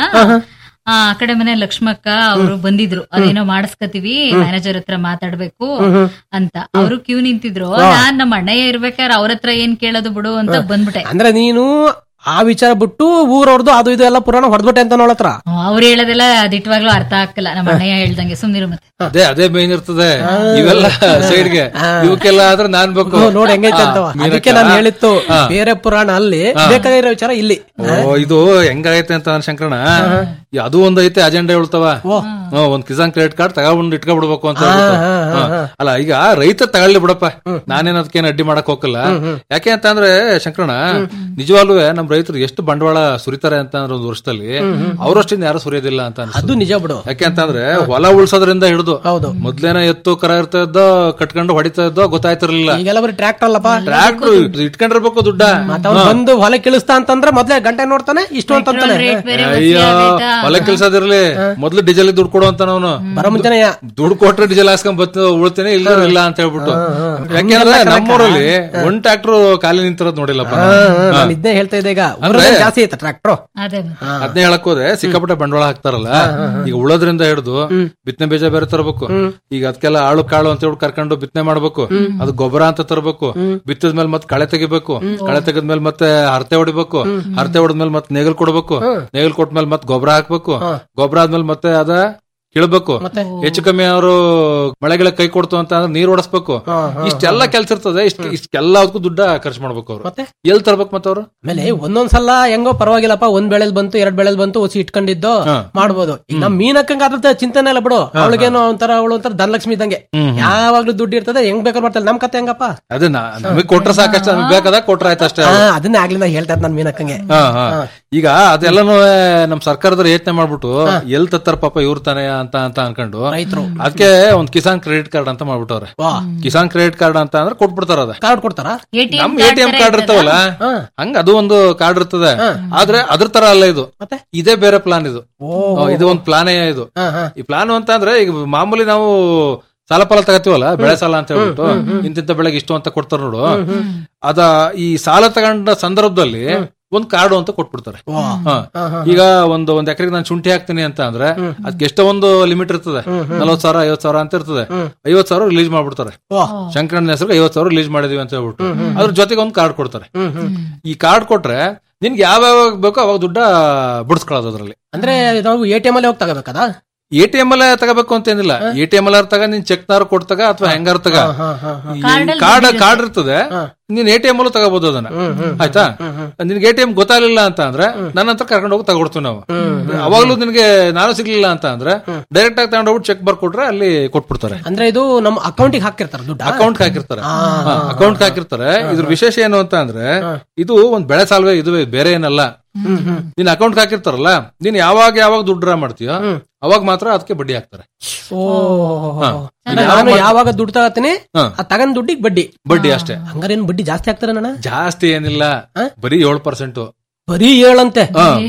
ಆ ಆ ಕಡೆ ಮನೆ ಲಕ್ಷ್ಮಕ್ಕ ಅವರು ಬಂದಿದ್ರು ಅದೇನೋ ಮಾಡಿಸ್ಕತೀವಿ ಮ್ಯಾನೇಜರ್ ಹತ್ರ ಮಾತಾಡ್ಬೇಕು ಅಂತ ಅವರು ಕ್ಯೂ ನಿಂತಿದ್ರು ನಾನ್ ನಮ್ಮ ಅಣ್ಣಯ್ಯ ಇರ್ಬೇಕಾದ್ರೆ ಅವ್ರ ಹತ್ರ ಏನ್ ಕೇಳೋದು ಬಿಡು ಅಂತ ಬಂದ್ಬಿಟ್ಟೆ ಅಂದ್ರೆ ನೀನು ಆ ವಿಚಾರ ಬಿಟ್ಟು ಊರವ್ರದ್ದು ಅದು ಇದು ಎಲ್ಲ ಪುರಾಣ ಹೊಡೆದ್ಬಿಟ್ಟೆ ಅಂತ ನೋಡತ್ರ ಅವ್ರು ಹೇಳೋದೆಲ್ಲ ದಿಟ್ವಾಗ್ಲೂ ಅರ್ಥ ಆಗ್ತಿಲ್ಲ ನಮ್ಮ ಅಣ್ಣಯ್ಯ ಹೇಳ್ದಂಗೆ ಸುಮ್ನಿರು ಮತ್ತೆ ಅದೇ ಅದೇ ಮೇನ್ ಇರ್ತದೆ ಇವೆಲ್ಲ ಸೈಡ್ಗೆ ಇವಕ್ಕೆಲ್ಲ ಆದ್ರೆ ನಾನ್ ಬೇಕು ನೋಡಿ ಹೆಂಗೈತೆ ಅಂತವ ಮೀನಕ್ಕ. ಅದಕ್ಕೆ ನಾನು ಹೇಳಿತ್ತು ಹಾ. ಬೇರೆ ಪುರಾಣ ಅಲ್ಲಿ ಹಾ. ಬೇಕಾಗಿರೋ ವಿಚಾರ ಇಲ್ಲಿ ಓ ಇದು ಹೆಂಗಾಗೈತೆ ಅಂತ ನನ್ ಶಂಕರಣ ಈ ಅದು ಒಂದ್ ಐತೆ ಅಜೆಂಡಾ ಹೇಳ್ತಾವ ಹ್ಮ್, ಒಂದ್ ಕಿಸಾನ್ ಕ್ರೆಡಿಟ್ ಕಾರ್ಡ್ ತಗೊಂಡ್ ಇಟ್ಕೊಬಿಡ್ಬೇಕು ಅಂತ ಹೇಳ್ಬಿಟ್ಟು. ಹಾ. ಅಲ್ಲ ಈಗ ರೈತ ತಗೊಳ್ಳಿ ಬಿಡಪ್ಪ ನಾನೇನ್ ಅದಕ್ಕೇನ್ ಅಡ್ಡಿ ಮಾಡಕ್ ಹೋಗಲ್ಲ ಯಾಕೆ ಅಂತ ಅಂದ್ರೆ ಶಂಕರಣ ನಿಜವಾಗ್ಲೂ ನಮ್ ರೈತರು ಎಷ್ಟು ಬಂಡವಾಳ ಸುರಿತಾರೆ ಅಂತ ಅಂದ್ರೆ ಒಂದು ವರ್ಷದಲ್ಲಿ ಅವರಷ್ಟಿಂದ ಯಾರು ಸುರಿಯೋದಿಲ್ಲ ಅಂತ ಅನ್ಸುತ್ತೆ. ಅದು ನಿಜ ಬಿಡು ಯಾಕೆ ಅಂತಂದ್ರೆ ಹೊಲ ಉಳ್ಸೋದ್ರಿಂದ ಹಿಡಿದು ಹೌದು ಮೊದ್ಲೇನ ಎತ್ತು ಕರ ಇರ್ತಾ ಇದ್ದೋ ಕಟ್ಕೊಂಡು ಹೊಡಿತಾ ಇದ್ದೋ ಗೊತ್ತಾಯ್ತಿರ್ಲಿಲ್ಲ ಈಗೆಲ್ಲ ಬರೀ ಟ್ರ್ಯಾಕ್ಟರ್ ಅಲ್ಲಪ್ಪ ಟ್ರ್ಯಾಕ್ಟರ್ ಇಟ್ಕೊಂಡಿರ್ಬೇಕು ದುಡ್ಡ ಮತ್ತ ಅವ್ನು ಬಂದು ಹೊಲ ಕಿಳಿಸ್ತಾ ಅಂತಂದ್ರೆ ಮೊದ್ಲೇ ಗಂಟೆ ನೋಡ್ತಾನೆ ಇಷ್ಟು ಅಂತ ಅಂತಾನೆ ಅಯ್ಯೋ ಹೊಲ ಕೆಲ್ಸದಿರ್ಲಿ ಮೊದ್ಲು ಡೀಸೆಲ್ ದುಡ್ಡು ಕೊಡು ಅಂತ ಅವನು ಬರೋ ಮುಂಚೆನೆ ದುಡ್ಡು ಕೊಟ್ರೆ ಡೀಸೆಲ್ ಹಾಸ್ಕೊಂಡ್ ಬತ್ತ ಉಳ್ತೇನೆ ಇಲ್ಲ ಇಲ್ಲ ಅಂತ ಹೇಳ್ಬಿಟ್ಟು ಯಾಕೆಂದ್ರೆ ನಮ್ಮೂರಲ್ಲಿ ಒಂದ್ ಟ್ರ್ಯಾಕ್ಟರ್ ಖಾಲಿ ನಿಂತಿರೋದ್ ನೋಡಿಲ್ಲಪ್ಪ ನಾನು ಇದ್ದೇ ಹೇಳ್ತಾ ಇದ್ದೆ ಈಗ ಅಂದ್ರೆ- ಊರಲ್ಲಿ ಜಾಸ್ತಿ ಐತೆ ಟ್ರ್ಯಾಕ್ಟರ್ ಅದೇ ಅದನ್ನೇ ಹೇಳಕ್ ಹೋದ್ರೆ ಸಿಕ್ಕಾಪಟ್ಟೆ ಬಂಡವಾಳ ಹಾಕ್ತಾರಲ್ಲ ಈಗ ಉಳೋದ್ರಿಂದ ಹಿಡಿದು ಬಿತ್ತನೆ ಬೀಜ ಬೇರೆ ತರಬೇಕು ಈಗ ಅದಕ್ಕೆಲ್ಲ ಆಳು ಕಾಳು ಅಂತ ಹೇಳಿ ಕರ್ಕೊಂಡು ಬಿತ್ತನೆ ಮಾಡ್ಬೇಕು ಅದು ಗೊಬ್ಬರ ಅಂತ ತರಬೇಕು ಬಿತ್ತದ ಮತ್ತೆ ಕಳೆ ತೆಗಿಬೇಕು ಕಳೆ ತೆಗೆದ್ಮೇಲೆ ಮತ್ತೆ ಹರತೆ ಹೊಡಿಬೇಕು ಹರತೆ ಹೊಡೆದ್ಮೇಲೆ ಮತ್ತೆ ನೇಗಲ್ ಕೊಡ್ಬೇಕು ನೇಗಲ್ ಕೊಟ್ಮೇಲೆ ಮತ್ತೆ ಗೊಬ್ಬರ ಹಾಕ್ಬೇಕು ಗೊಬ್ಬರ ಆದ್ಮೇಲೆ ಮತ್ತೆ ಅದ ಕೀಳ್ಬೇಕು ಹೆಚ್ಚು ಕಮ್ಮಿ ಅವರು ಮಳೆಗಳ ಕೈ ಕೊಡ್ತು ಅಂತ ಅಂದ್ರೆ ನೀರ್ ಓಡಿಸ್ಬೇಕು ಇಷ್ಟೆಲ್ಲ ಕೆಲ್ಸ ಇರ್ತದೆ ಇಷ್ಟ ಇಷ್ಟೆಲ್ಲ ಅದಕ್ಕೂ ದುಡ್ಡ ಖರ್ಚು ಮಾಡ್ಬೇಕು ಅವ್ರು ಮತ್ತೆ ಎಲ್ ತರ್ಬೇಕು ಮತ್ತೆ ಅವ್ರು ಆಮೇಲೆ ಒಂದೊಂದ್ಸಲ ಹೆಂಗೋ ಪರವಾಗಿಲ್ಲಪ್ಪ ಒಂದ್ ಬೆಳೆಲ್ ಬಂತು ಎರಡ್ ಬೆಳೆಲ್ ಬಂತು ಒಸಿ ಇಟ್ಕೊಂಡಿದ್ದು ಮಾಡ್ಬೋದು ಈಗ ನಮ್ ಮೀನಕ್ಕಂಗ ಅದ್ರ ಚಿಂತನೆ ಇಲ್ಲ ಬಿಡು ಅವಳಿಗೇನೋ ಒಂಥರ ಅವಳು ಒಂಥರ ಧನಲಕ್ಷ್ಮಿ ಇದ್ದಂಗೆ ಯಾವಾಗ್ಲೂ ದುಡ್ಡು ಇರ್ತದೆ ಹೆಂಗ್ ಬೇಕಾದ್ರೆ ಮಾಡ್ತಾಳೆ ನಮ್ ಕತೆ ಹೆಂಗಪ್ಪ ಅದೇ ನಾ- ನಮಗ್ ಕೊಟ್ರೆ ಸಾಕಷ್ಟು ನಮಗ್ ಬೇಕಾದ ಕೊಟ್ರೆ ಆಯ್ತು ಅಷ್ಟೇ ಹಾ, ಅದನ್ನೇ ಆಗ್ಲಿಂದ ಹೇಳ್ತಾ ಇದ್ದೆ ನನ್ ಮೀನಕ್ಕಂಗೆ ಹಾ, ಹಾ. ಈಗ ಅದೆಲ್ಲನೂ ನಮ್ ಸರ್ಕಾರದವ್ರು ಯೋಚನೆ ಮಾಡ್ಬಿಟ್ಟು ಎಲ್ ತತ್ತಾರ ಪಾಪ ಇವ್ರ ತಾನೆ ಅಂತ ಅಂತ ಅನ್ಕೊಂಡು ರೈತರು ಅದಕ್ಕೆ ಒಂದ್ ಕಿಸಾನ್ ಕ್ರೆಡಿಟ್ ಕಾರ್ಡ್ ಅಂತ ಮಾಡ್ಬಿಟ್ಟವ್ರೆ ಕಿಸಾನ್ ಕ್ರೆಡಿಟ್ ಕಾರ್ಡ್ ಅಂತ ಅಂದ್ರೆ ಕೊಟ್ಬಿಡ್ತಾರ ಅದ ಕಾರ್ಡ್ ಕೊಡ್ತಾರ ನಮ್ ಎ ಟಿ ಎಂ ಕಾರ್ಡ್ ಇರ್ತಾವಲ್ಲ ಹಂಗ ಅದು ಒಂದು ಕಾರ್ಡ್ ಇರ್ತದೆ ಆದ್ರೆ ಅದ್ರ ತರ ಅಲ್ಲ ಇದು ಇದೇ ಬೇರೆ ಪ್ಲಾನ್ ಇದು ಹಾ, ಇದು ಒಂದ್ ಪ್ಲಾನೇ ಇದು ಈ ಪ್ಲಾನ್ ಅಂತ ಅಂದ್ರೆ ಈಗ ಮಾಮೂಲಿ ನಾವು ಸಾಲ ಪಾಲ ತಗತೀವಲ್ಲ ಬೆಳೆ ಸಾಲ ಅಂತ ಹೇಳ್ಬಿಟ್ಟು ಇಂತಿಂತ ಬೆಳೆಗೆ ಇಷ್ಟು ಅಂತ ಕೊಡ್ತಾರ ನೋಡು ಅದ ಈ ಸಾಲ ತಗೊಂಡ ಸಂದರ್ಭದಲ್ಲಿ ಒಂದ್ ಕಾರ್ಡು ಅಂತ ಕೊಟ್ಬಿಡ್ತಾರೆ ಹಾ. ಈಗ ಒಂದು ಒಂದ್ ಎಕರೆಗೆ ನಾನು ಶುಂಠಿ ಹಾಕ್ತೀನಿ ಅಂತ ಅಂದ್ರೆ ಅದಕ್ಕೆ ಎಷ್ಟೋ ಒಂದು ಲಿಮಿಟ್ ಇರ್ತದೆ ನಲವತ್ ಸಾವಿರ ಐವತ್ ಸಾವಿರ ಅಂತ ಇರ್ತದೆ ಐವತ್ ಸಾವಿರ ರಿಲೀಸ್ ಮಾಡ್ಬಿಡ್ತಾರೆ ಶಂಕರಣ್ಣ ಹೆಸರು ಐವತ್ ಸಾವಿರ ರಿಲೀಸ್ ಮಾಡಿದೀವಿ ಅಂತ ಹೇಳ್ಬಿಟ್ಟು ಅದ್ರ ಜೊತೆಗೆ ಒಂದು ಕಾರ್ಡ್ ಕೊಡ್ತಾರೆ ಈ ಕಾರ್ಡ್ ಕೊಟ್ರೆ ನಿನ್ಗೆ ಯಾವ್ಯಾವ ಬೇಕೋ ಅವಾಗ ದುಡ್ಡ ಬಿಡಿಸ್ಕೊಳ್ಳೋದು ಅದ್ರಲ್ಲಿ ಅಂದ್ರೆ ನಾವು ಎ ಟಿ ಎಂ ಅಲ್ಲಿ ಹೋಗಿ ತಗೋಬೇಕದ ಎ ಟಿ ಎಂ ಅಲ್ಲೇ ತಗೋಬೇಕು ಅಂತ ಏನಿಲ್ಲ ಎ ಟಿ ಎಂ ಅಲ್ಲ ತಗ ನೀನ್ ಚೆಕ್ ನಾರು ಕೊಡ್ತಾಗ ಅಥವಾ ಹೆಂಗಾರ ತಗ ಕಾರ್ಡ್ ಕಾರ್ಡ್ ಇರ್ತದೆ ನೀನ್ ಎ ಟಿ ಎಂ ಅಲ್ಲೂ ತಗೋಬಹುದು ಅದನ್ನ ಆಯ್ತಾ ನಿನ್ಗೆ ಎ ಟಿ ಎಂ ಗೊತ್ತಾಗ್ಲಿಲ್ಲ ಅಂತ ಅಂದ್ರೆ ನನ್ನ ಹತ್ರ ಕರ್ಕೊಂಡು ಹೋಗಿ ತಗೊಡ್ತೀವಿ ನಾವು ಅವಾಗ್ಲೂ ನಿನ್ಗೆ ನಾನು ಸಿಗ್ಲಿಲ್ಲ ಅಂತ ಅಂದ್ರೆ ಡೈರೆಕ್ಟ್ ಆಗಿ ತಗೊಂಡು ಹೋಗ್ಬಿಟ್ಟು ಚೆಕ್ ಬರ್ಕೊಟ್ರೆ ಅಲ್ಲಿ ಕೊಟ್ಬಿಡ್ತಾರೆ ಅಂದ್ರೆ ಇದು ನಮ್ಮ ಅಕೌಂಟಿಗೆ ಹಾಕಿರ್ತಾರ ದುಡ್ಡು ಅಕೌಂಟ್ ಹಾಕಿರ್ತಾರೆ ಅಕೌಂಟ್ ಹಾಕಿರ್ತಾರೆ ಇದ್ರ ವಿಶೇಷ ಏನು ಅಂತ ಅಂದ್ರೆ ಇದು ಒಂದ್ ಬೆಳೆ ಸಾಲ್ವೆ ಇದು ಬೇರೆ ಏನಲ್ಲ ನೀನ್ ಅಕೌಂಟ್ ಹಾಕಿರ್ತಾರಲ್ಲ ನೀನ್ ಯಾವಾಗ ಯಾವಾಗ ದುಡ್ಡು ಡ್ರಾ ಮಾಡ್ತೀಯೋ ಅವಾಗ ಮಾತ್ರ ಅದಕ್ಕೆ ಬಡ್ಡಿ ಹಾಕ್ತಾರೆ ಓ ಹಾ. ಅಂದ್ರೆ ನಾನು ಯಾವಾಗ ದುಡ್ಡು ತಗತೀನಿ ಹಾ. ಆ ತಗೊಂಡ್ ದುಡ್ಡಿಗೆ ಬಡ್ಡಿ ಬಡ್ಡಿ ಅಷ್ಟೇ ಹಂಗಾರೇನ್ ಬಡ್ಡಿ ಜಾಸ್ತಿ ಆಗ್ತಾರೆ ಅಣ್ಣ ಜಾಸ್ತಿ ಏನಿಲ್ಲ ಬರೀ ಏಳು ಪರ್ಸೆಂಟ್ ಬರೀ ಏಳಂತೆ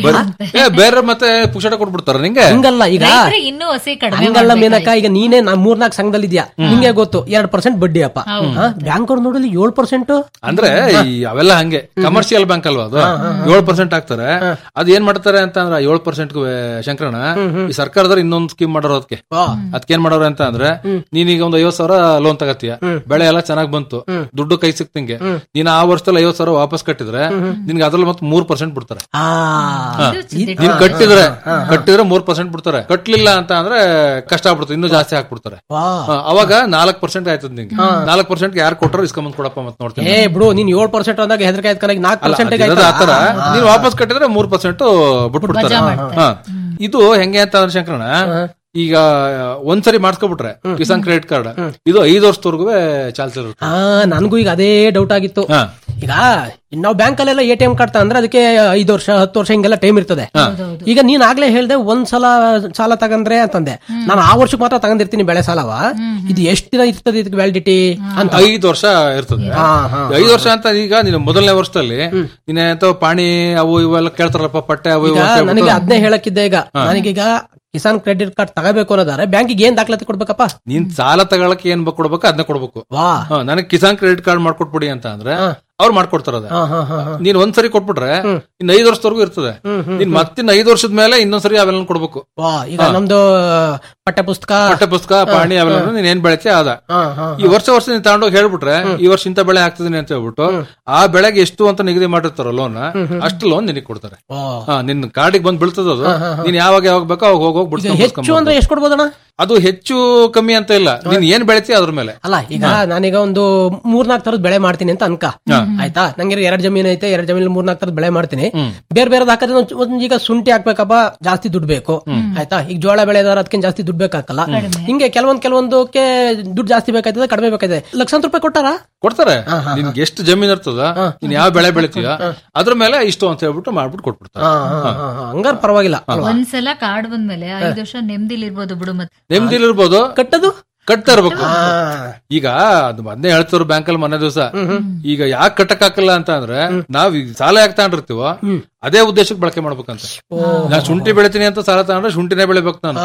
ಬೇರೆ ಮತ್ತೆ ಪುಕ್ಷಟ ಕೊಟ್ಬಿಡ್ತಾರ ನಿಂಗೆ ಹಂಗಲ್ಲ ಈಗ ರೈತ್ರಿಗೆ ಇನ್ನೂ ಹೊಸಿ ಕಡಿಮೆ ಹಂಗಲ್ಲ ಮೀನಕ್ಕ ಈಗ ನೀನೇ ನಾ ಮೂರ್ನಾಲ್ಕು ಸಂಘದಲ್ಲಿ ಇದೆಯಾ ನಿಂಗೆ ಗೊತ್ತು ಎರಡ್ ಪರ್ಸೆಂಟ್ ಬಡ್ಡಿ ಅಪ್ಪ ಬ್ಯಾಂಕ್ ಅವ್ರು ನೋಡಲಿ ಏಳು ಪರ್ಸೆಂಟ್ ಅಂದ್ರೆ ಈ ಅವೆಲ್ಲ ಹಂಗೆ ಕಮರ್ಷಿಯಲ್ ಬ್ಯಾಂಕ್ ಅಲ್ವಾ ಅದು ಏಳು ಪರ್ಸೆಂಟ್ ಹಾಕ್ತಾರೆ ಅದ್ ಏನ್ ಮಾಡ್ತಾರೆ ಅಂತ ಅಂದ್ರೆ ಏಳು ಪರ್ಸೆಂಟ್ ಶಂಕರಣ ಈ ಸರ್ಕಾರದವ್ರು ಇನ್ನೊಂದು ಸ್ಕೀಮ್ ಮಾಡೋರು ಅದಕ್ಕೆ ಅದಕ್ಕೇನ್ ಮಾಡೋರು ಅಂತ ಅಂದ್ರೆ ನೀನೀಗ ಒಂದು ಐವತ್ ಸಾವಿರ ಲೋನ್ ತಗತ್ತೀಯ ಬೆಳೆ ಎಲ್ಲ ಚೆನ್ನಾಗ್ ಬಂತು ದುಡ್ಡು ಕೈ ಸಿಕ್ತಂಗೆ ನೀನ್ ಆ ವರ್ಷದಲ್ಲಿ ಐವತ್ ಸಾವಿರ ವಾಪಸ್ ಕಟ್ಟಿದ್ರೆ ನಿನ್ಗೆ ಅದ್ರಲ್ಲಿ ಮತ್ತೆ ಮೂರ್ ಪರ್ಸೆಂಟ್ ಬಿಡ್ತಾರೆ ಹಾ. ನೀನ್ ಕಟ್ಟಿದ್ರೆ ಕಟ್ಟಿದ್ರೆ ಮೂರ್ ಪರ್ಸೆಂಟ್ ಬಿಡ್ತಾರೆ ಕಟ್ಲಿಲ್ಲ ಅಂತ ಅಂದ್ರೆ ಕಷ್ಟ ಆಗ್ಬಿಡ್ತದೆ ಇನ್ನೂ ಜಾಸ್ತಿ ಹಾಕ್ಬಿಡ್ತಾರೆ ಹಾ, ಅವಾಗ ನಾಲ್ಕ್ ಪರ್ಸೆಂಟ್ ಆಯ್ತದ ನಿಂಗೆ ನಾಲ್ಕ್ ಪರ್ಸೆಂಟ್ ಯಾರು ಕೊಟ್ಟರು ಇಸ್ಕೊಂಬಂದ್ ಕೊಡಪ್ಪ ಮತ್ತೆ ನೋಡ್ತೀನಿ ಏ ಬಿಡು ನೀನ್ ಏಳು ಪರ್ಸೆಂಟ್ ಅಂದಾಗ ಹೆದರಿಕೆ ಆಯ್ತು ನಾಲ್ಕು ಅಲ್ಲ, ಪರ್ಸೆಂಟ್ ಅದಿರೋದು ಆತರ ನೀನ್ ವಾಪಸ್ ಕಟ್ಟಿದ್ರೆ ಮೂರ್ ಪರ್ಸೆಂಟ್ ಬಿಟ್ಬಿಡ್ತಾರೆ ಹಾ. ಇದು ಹೆಂಗೆ ಅಂತ ಅಂದ್ರೆ ಶಂಕರಣ ಈಗ ಒಂದ್ಸರಿ ಮಾಡಿಸ್ಕೊಬಿಟ್ರೆ ಕಿಸಾನ್ ಕ್ರೆಡಿಟ್ ಕಾರ್ಡ್ ಇದು ಐದು ವರ್ಷದವರೆಗೂ ಚಾಲ್ತಿ ಇರುತ್ತೆ ಆ ನನ್ಗೂ ಈಗ ಅದೇ ಡೌಟ್ ಆಗಿತ್ತು ಈಗ ನಾವು ಬ್ಯಾಂಕ್ ಅಲ್ಲೆಲ್ಲ ಎ ಟಿ ಎಂ ಕಾರ್ಡ್ ಅಂದ್ರೆ ಅದಕ್ಕೆ ಐದು ವರ್ಷ ಹತ್ತು ವರ್ಷ ಹಿಂಗೆಲ್ಲ ಟೈಮ್ ಇರ್ತದೆ ಈಗ ನೀನ್ ಆಗ್ಲೇ ಹೇಳ್ದೆ ಒಂದ್ ಸಲ ಸಾಲ ತಗಂದ್ರೆ ಅಂತಂದೆ ನಾನು ಆ ವರ್ಷಕ್ಕೆ ಮಾತ್ರ ತಗೊಂಡಿರ್ತೀನಿ ಬೆಳೆ ಸಾಲವ ಇದು ಎಷ್ಟು ದಿನ ಇರ್ತದೆ ಇದಕ್ಕೆ ವ್ಯಾಲಿಡಿಟಿ ಅಂತ ಐದು ವರ್ಷ ಇರ್ತದೆ ಹಾ, ಹಾ, ಐದು ವರ್ಷ ಅಂತ ಈಗ ನೀನು ಮೊದಲನೇ ವರ್ಷದಲ್ಲಿ ನೀನ್ ಎಂತ ಪಾಣಿ ಅವು ಇವೆಲ್ಲ ಕೇಳ್ತಾರಪ್ಪ ಪಟ್ಟೆ ಅವು ಇವು ಈಗ ಅಂತ ಹೇಳ್ಬಿಟ್ಟು- ನನಗೆ ಅದನ್ನೇ ಹೇಳಕ್ಕಿದ್ದೆ ಈಗ ನನಗೀಗ ಕಿಸಾನ್ ಕ್ರೆಡಿಟ್ ಕಾರ್ಡ್ ತಗೋಬೇಕು ಅನ್ನೋದಾರೆ ಬ್ಯಾಂಕಿಗೆ ಏನ್ ದಾಖಲಾತಿ ಕೊಡ್ಬೇಕಪ್ಪ ನೀನ್ ಸಾಲ ತಗೊಳಕ್ಕೆ ಏನ್ ಬ- ಕೊಡ್ಬೇಕು ಅದನ್ನ ಕೊಡ್ಬೇಕು ವಾ ಹಾ, ನನಗೆ ಕಿಸಾನ್ ಕ್ರೆಡಿಟ್ ಕಾರ್ಡ್ ಮಾಡ್ಕೊಟ್ಬಿಡಿ ಅಂತ ಅಂದ್ರೆ ಅವ್ರು ಮಾಡ್ಕೊಡ್ತಾರ ಅದ ಹಾ, ಹಾ, ಹಾ, ಹಾ. ನೀನ್ ಒಂದ್ಸರಿ ಕೊಟ್ಬಿಟ್ರೆ ಇನ್ ಐದು ವರ್ಷದವರೆಗೂ ಇರ್ತದೆ ನೀನ್ ಮತ್ತಿನ್ ಐದು ವರ್ಷದ ಮೇಲೆ ಇನ್ನೊಂದ್ಸರಿ ಅವೆಲ್ಲ ಕೊಡ್ಬೇಕು ವಾ ಈಗ ನಮ್ದು ಪಠ್ಯ ಪುಸ್ತಕ ಪಠ್ಯ ಪುಸ್ತಕ ಪಾಣಿ ಅವೆಲ್ಲ ನೀನ್ ಏನ್ ಬೆಳೆತಿ ಅದ ಹಾ, ಹಾ, ಈ ವರ್ಷ ವರ್ಷ ನೀನ್ ತಗೊಂಡೋಗಿ ಹೇಳ್ಬಿಟ್ರೆ ಈ ವರ್ಷ ಇಂತ ಬೆಳೆ ಆಗ್ತಿದೀನಿ ಅಂತ ಹೇಳ್ಬಿಟ್ಟು ಆ ಬೆಳೆಗೆ ಎಷ್ಟು ಅಂತ ನಿಗದಿ ಮಾಡಿರ್ತಾರ ಲೋನ್ ಅಷ್ಟು ಲೋನ್ ನಿನಗೆ ಕೊಡ್ತಾರೆ ಓ. ಹಾ, ನಿನ್ ಕಾರ್ಡಿಗೆ ಬಂದ್ ಬೀಳ್ತದ ಅದು ನೀನ್ ಯಾವಾಗ ಯಾವಾಗ ಬೇಕೋ ಅವಾಗ ಹೋಗಿ ಹೋಗಿ ಈಗ ಹೆಚ್ಚು ಅಂದ್ರೆ ಎಷ್ಟು ಕೊಡ್ಬೋದಣ್ಣ ಅದು ಹೆಚ್ಚು ಕಮ್ಮಿ ಅಂತ ಇಲ್ಲ ನೀನ್ ಏನ್ ಬೆಳಿತಿ ಅದ್ರ ಮೇಲೆ ಅಲ್ಲ ಈಗ ನಾನೀಗ ಒಂದು ಮೂರ್ನಾಲ್ಕು ತರದ್ ಬೆಳೆ ಮಾಡ್ತೀನಿ ಅಂತ ಅನ್ಕ ಆಯ್ತಾ ನಂಗೆ ಎರಡ್ ಜಮೀನ್ ಐತೆ ಎರಡ್ ಜಮೀನ್ ಮೂರ್ನಾಲ್ಕು ತರದ್ ಬೆಳೆ ಮಾಡ್ತೀನಿ ಬೇರೆ ಬೇರೆ ಹಾಕಿದ್ರೆ ಒಂದ್- ಒಂದ್ ಈಗ ಶುಂಠಿ ಹಾಕ್ಬೇಕಪ್ಪ ಜಾಸ್ತಿ ದುಡ್ಡು ಬೇಕು ಆಯ್ತಾ ಈಗ ಜೋಳ ಬೆಳೆದಾರ ಅದಕ್ಕಿಂತ ಜಾಸ್ತಿ ದುಡ್ಡು ಬೇಕಾಗಲ್ಲ ಹಿಂಗೆ ಕೆಲವೊಂದ್ ಕೆಲವೊಂದಕ್ಕೆ ದುಡ್ಡು ಜಾಸ್ತಿ ಬೇಕಾಯ್ತದೆ ಕಡಿಮೆ ಬೇಕಾಯ್ತದೆ ಲಕ್ಷಾಂತರ ರೂಪಾಯಿ ಕೊಟ್ಟಾರ ಕೊಡ್ತಾರೆ ನಿನ್ಗೆ ಎಷ್ಟು ಜಮೀನ್ ಇರ್ತದ ನೀನ್ ಯಾವ ಬೆಳೆ ಬೆಳಿತೀಯ ಅದ್ರ ಮೇಲೆ ಇಷ್ಟು ಅಂತ ಹೇಳ್ಬಿಟ್ಟು ಮಾಡ್ಬಿಟ್ಟು ಕೊಟ್ಬಿಡ್ತಾರೆ ಹಂಗಾರ ಪರವಾಗಿಲ್ಲ ಅಲ್ವಾ? ಒಂದ್ಸಲ ಕಾರ್ಡ್ ಬಂದ್ಮೇಲೆ ಐದು ವರ್ಷ ನೆಮ್ಮದಿಲಿ ಇರ್ಬೋದು ಬಿಡು ಮತ್ತೆ ನೆಮ್ಮದಿಲಿ ಇರ್ಬೋದು ಕಟ್ಟದು ಕಟ್ತಾ ಇರ್ಬೇಕು ಈಗ ಅದು ಮೊನ್ನೆ ಹೇಳ್ತಾರ ಬ್ಯಾಂಕಲ್ಲಿ ಮೊನ್ನೆ ದಿವಸ ಈಗ ಯಾಕೆ ಕಟ್ಟಕ್ ಹಾಕಲ್ಲ ಅಂತ ಅಂದ್ರೆ ನಾವ್ ಈಗ ಸಾಲ ಯಾಕೆ ತಗೊಂಡಿರ್ತೀವ ಅದೇ ಉದ್ದೇಶಕ್ಕೆ ಬಳಕೆ ಮಾಡ್ಬೇಕಂತ ನಾ ಶುಂಠಿ ಬೆಳಿತೀನಿ ಅಂತ ಸಾಲ ತಗೊಂಡ್ರೆ ಶುಂಠಿನೇ ಬೆಳಿಬೇಕು ನಾನು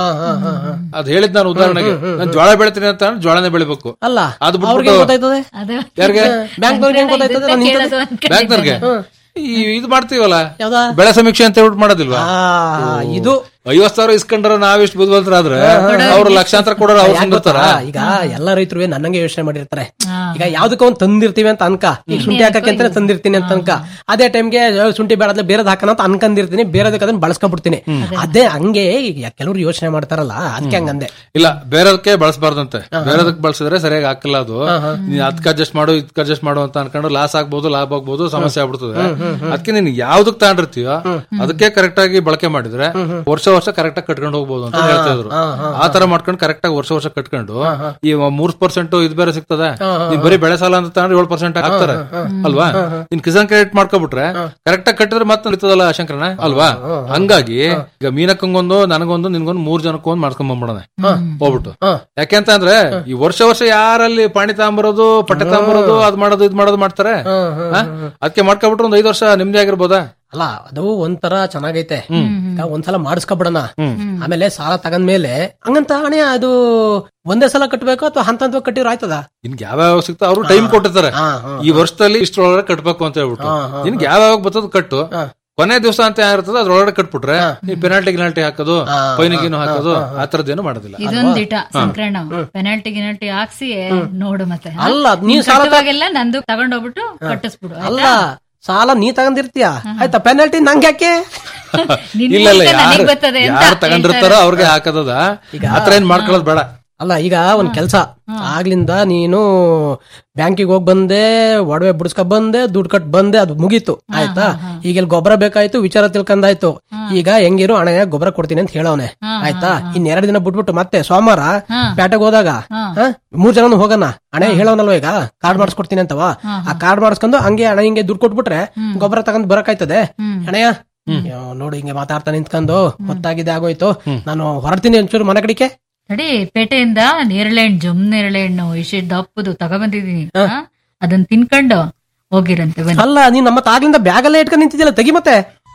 ಅದ್ ಹೇಳಿದ್ ನಾನು ಉದಾಹರಣೆಗೆ ನಾನು ಜೋಳ ಬೆಳಿತೀನಿ ಅಂತ ಅಂದ್ರೆ ಜೋಳನೇ ಬೆಳಿಬೇಕು ಅಲ್ಲ ಅದು ಅವ್ರಿಗೆ ಬಿಟ್ಬಿಟ್ಟು ಗೊತ್ತಾಯ್ತದೆ ಅದೇ ಯಾರಿಗೆ ಬ್ಯಾಂಕ್ನವ್ರಿಗೆ ಹೆಂಗ್ ಗೊತ್ತಾಯ್ತದೆ ನಾನು ನಿಂತದ್ದು? ಕೇಳೋದು ಅನ್ಕೊಂಡಿದ್ದೆ ಬ್ಯಾಂಕ್ನವ್ರಿಗೆ ನಾನು. ಈ ಇದು ಮಾಡ್ತೀವಲ್ಲ ಯಾವ್ದಾ? ಬೆಳೆ ಸಮೀಕ್ಷೆ ಅಂತ ಹೇಳ್ಬಿಟ್ಟು ಮಾಡೋದಿಲ್ವಾ ಆ, ಇದು ಐವತ್ ಸಾವಿರ ಇಸ್ಕೊಂಡ್ರ ನಾವೆಷ್ಟು ಬುದ್ಧಿವಂತರಾದ್ರೆ ಅವ್ರು ಲಕ್ಷಾಂತರ ಕೊಡೋರು ಅವ್ರು ಯಾಕ್ ಸಂದಿರ್ತಾರ ಗೊತ್ತಾ? ಈಗ ಎಲ್ಲ ರೈತರು ನನ್ನಂಗೆ ಯೋಚನೆ ಮಾಡಿರ್ತಾರೆ ಈಗ ಯಾವ್ದಕ್ಕ ಒಂದ್ ತಂದಿರ್ತೀವಿ ಅಂತ ಅನ್ಕ ಈಗ ಶುಂಠಿ ಹಾಕಕ್ಕೆ ಅಂತ ತಂದಿರ್ತೀನಿ ಅಂತ ಅನ್ಕ ಅದೇ ಟೈಮ್ಗೆ ಶುಂಠಿ ಬೇಡದ್ಲೆ ಬೇರೆದ್ ಹಾಕೋಣ ಅಂತ ಅನ್ಕೊಂಡಿರ್ತೀನಿ ಬೇರೆದಕ್ಕೆ ಅದನ್ನ ಬಳಸ್ಕೊಂಡ್ಬಿಡ್ತೀನಿ ಅದೇ ಹಂಗೆ ಈಗ ಕೆಲವರು ಯೋಚನೆ ಮಾಡ್ತಾರಲ್ಲ ಅದಕ್ಕೆ ಹಂಗಂದೆ ಇಲ್ಲ ಬೇರೆದಕ್ಕೆ ಬಳಸಬಾರ್ದಂತೆ ಬೇರೆದಕ್ಕೆ ಬಳಸಿದ್ರೆ ಸರಿಯಾಗಿ ಹಾಕಲ್ಲ ಅದು ನೀನ್ ಅದಕ್ಕೆ ಅಡ್ಜಸ್ಟ್ ಮಾಡು ಇದಕ್ಕೆ ಅಡ್ಜಸ್ಟ್ ಮಾಡು ಅಂತ ಅನ್ಕೊಂಡು ಲಾಸ್ ಆಗ್ಬೋದು ಲಾಭ ಆಗ್ಬೋದು ಸಮಸ್ಯೆ ಆಗ್ಬಿಡ್ತದೆ ಅದಕ್ಕೆ ನೀನ್ ಯಾವ್ದಕ್ ತಗೊಂಡಿರ್ತೀಯ ಅದಕ್ಕೆ ಕರೆಕ್ಟ್ ಆಗಿ ಬಳಕೆ ಮಾಡಿದ್ರೆ ವರ್ಷ ವರ್ಷ ಕರೆಕ್ಟ್ ಆಗಿ ಕಟ್ಕೊಂಡು ಹೋಗ್ಬೋದು ಅಂತ ಹೇಳ್ತಾ ಇದ್ರು ಆ ತರ ಮಾಡ್ಕೊಂಡು ಕರೆಕ್ಟ್ ಆಗಿ ವರ್ಷ ವರ್ಷ ಕಟ್ಕೊಂಡು ಈ ಮೂರ್ ಪರ್ಸೆಂಟ್ ಇದು ಬೇರೆ ಸಿಗ್ತದೆ ನೀನ್ ಬರೀ ಬೆಳೆ ಸಾಲ ಅಂತ ತಗೊಂಡ್ರೆ ಏಳು ಪರ್ಸೆಂಟ್ ಹಾಕ್ತಾರೆ ಅಲ್ವಾ ನೀನ್ ಕಿಸಾನ್ ಕ್ರೆಡಿಟ್ ಮಾಡ್ಕೊಬಿಟ್ರೆ ಕರೆಕ್ಟ್ ಆಗಿ ಕಟ್ಟಿದ್ರೆ ಮತ್ತೆ ಇರ್ತದಲ್ಲ ಶಂಕರನ ಅಲ್ವಾ ಹಂಗಾಗಿ ಈಗ ಮೀನಕ್ಕಂಗೊಂದು ನನಗೊಂದು ನಿನ್ಗೊಂದು ಮೂರ್ ಜನಕ್ಕೊಂದು ಮಾಡ್ಕೊಂಡ್ ಬಂದ್ಬಿಡೋಣ ಹೋಗ್ಬಿಟ್ಟು ಯಾಕೆಂತ ಅಂದ್ರೆ ಈ ವರ್ಷ ವರ್ಷ ಯಾರಲ್ಲಿ ಪಾಣಿ ತಗೊಂಬರೋದು ಪಟ್ಟೆ ತಗೊಂಬರೋದು ಅದ್ ಮಾಡೋದು ಇದ್ ಮಾಡೋದು ಮಾಡ್ತಾರೆ ಅದಕ್ಕೆ ಮಾಡ್ಕೊಬಿಟ್ರೆ ಒಂದ್ ಐದು ವರ್ಷ ನಿಮ್ದೇ ಆಗಿರ್ಬೋದಾ ಅಲ್ಲ ಅದು ಒಂಥರ ಚೆನ್ನಾಗೈತೆ ಈಗ ಒಂದ್ಸಲ ಮಾಡಿಸ್ಕೊಬಿಡೋಣ ಆಮೇಲೆ ಸಾಲ ತಗಂದ್ಮೇಲೆ ಹಂಗಂತ ಹಣೆ ಅದು ಒಂದೇ ಸಲ ಕಟ್ಬೇಕು ಅಥವಾ ಹಂತ ಹಂತ ಕಟ್ಟಿರೋ ಆಯ್ತದ ನಿನ್ಗೆ ಯಾವ್ಯಾವ ಸಿಗ್ತಾ ಅವರು ಟೈಮ್ ಕೊಟ್ಟಿರ್ತಾರೆ ಈ ವರ್ಷದಲ್ಲಿ ಇಷ್ಟರೊಳಗಡೆ ಕಟ್ಬೇಕು ಅಂತ ಹೇಳ್ಬಿಟ್ಟು ನಿನ್ಗೆ ಯಾವ್ಯಾವ ಬರ್ತದ ಕಟ್ಟು ಕೊನೆ ದಿವಸ ಅಂತ ಯಾರಿರ್ತದೆ ಅದ್ರೊಳಗಡೆ ಕಟ್ಬಿಟ್ರೆ ಈ ಪೆನಾಲ್ಟಿ ಗಿನಾಲ್ಟಿ ಹಾಕೋದು ಫೈನ್ ಗೀನು ಹಾಕೋದು ಆ ತರದ್ದೇನು ಮಾಡೋದಿಲ್ಲ ಇದೊಂದಿಟ ಸಂಕ್ರಣ ಪೆನಾಲ್ಟಿ ಗಿನಾಲ್ಟಿ ಹಾಕ್ಸಿ ನೋಡು ಮತ್ತೆ ಹಾ? ಅಲ್ಲ, ನೀನ್ ನೀನ್ ಸಾಲ ತ- ಕಟ್ಟುವಾಗೆಲ್ಲ ನಂದು ತಗೊಂಡೋಗ್ಬಿಟ್ಟು ಕಟ್ಟಿಸ್ಬಿಡು ಅಲ್ಲ ಸಾಲ ನೀ ತಗೊಂಡಿರ್ತೀಯ ಆಯ್ತಾ ಪೆನಾಲ್ಟಿ ನಂಗೆ ಯಾಕೆ ನಿನ್ ಇಲ್ಲ ಇಲ್ಲ ಮೂಲಕ ಯಾರು ನನಗ್ ಬರ್ತದೆ ಅಂತ ಯಾರು ತಗೊಂಡಿರ್ತಾರೋ ಹೇಳ್ತಾರೆ. ಅವ್ರಿಗೆ ಹಾಕದದ ಆತರ ಏನ್ ಮಾಡ್ಕೊಳ್ಳೋದು ಬೇಡ ಅಲ್ಲ ಈಗ ಒಂದ್ ಕೆಲ್ಸ ಆಗ್ಲಿಂದ ನೀನು ಬ್ಯಾಂಕಿಗೆ ಹೋಗ್ ಬಂದೆ ಒಡವೆ ಬಿಡಿಸ್ಕೊ ಬಂದೆ ದುಡ್ಡು ಕಟ್ ಬಂದೆ ಅದು ಮುಗೀತು ಆಯ್ತಾ ಈಗ ಇಲ್ಲಿ ಗೊಬ್ಬರ ಬೇಕಾಯ್ತು ವಿಚಾರ ತಿಳ್ಕೊಂಡಾಯ್ತು ಈಗ ಹೆಂಗಿರು ಹಣ ಗೊಬ್ಬರ ಕೊಡ್ತೀನಿ ಅಂತ ಹೇಳವನೆ ಆಯ್ತಾ ಇನ್ ಎರಡ್ ದಿನ ಬಿಟ್ಬಿಟ್ಟು ಮತ್ತೆ ಸೋಮವಾರ ಪೇಟೆಗೆ ಹೋದಾಗ ಹ? ಮೂರ್ ಜನ ಹೋಗೋಣ ಹಣ ಹೇಳವನಲ್ವ ಈಗ ಕಾರ್ಡ್ ಮಾಡಿಸ್ಕೊಡ್ತೀನಿ ಅಂತವ ಆ ಕಾರ್ಡ್ ಮಾಡಿಸ್ಕೊಂಡು ಹಂಗೆ ಹಣ ಹಿಂಗೆ ದುಡ್ಡು ಕೊಟ್ಬಿಟ್ರೆ ಗೊಬ್ಬರ ತಗೊಂಡ್ ಬರಕಾಯ್ತದೆ ಹಣಯ್ಯ ಅಯ್ಯೋ, ನೋಡು ಹಿಂಗೆ ಮಾತಾಡ್ತಾ ನಿಂತ್ಕೊಂಡು ಗೊತ್ತಾಗಿದೆ ಆಗೋಯ್ತು ನಾನು ಹೊರಡ್ತೀನಿ ಒಂಚೂರು ಮನೆ ಕಡಿಕೆ ನಡಿ ಪೇಟೆಯಿಂದ ನೇರಳೆ ಹಣ್ಣು ಜಮ್ ನೇರಳೆ ಹಣ್ಣು ಇಷ್ಟು ದಪ್ಪದು ತಗೊಬಂದಿದೀನಿ ಅದನ್ನ ತಿನ್ಕೊಂಡು ಹೋಗಿರಂತೆ ಬನ್ನಿ ಅಲ್ಲ ನೀನ್ ನಮ್ಮ ಆಗ್ಲಿಂದ ಬ್ಯಾಗ್ ಎಲ್ಲ ಇಟ್ಕೊಂಡು ನಿಂತಿದ್ಯಲ್ಲ ತೆಗಿ ಮತ್ತೆ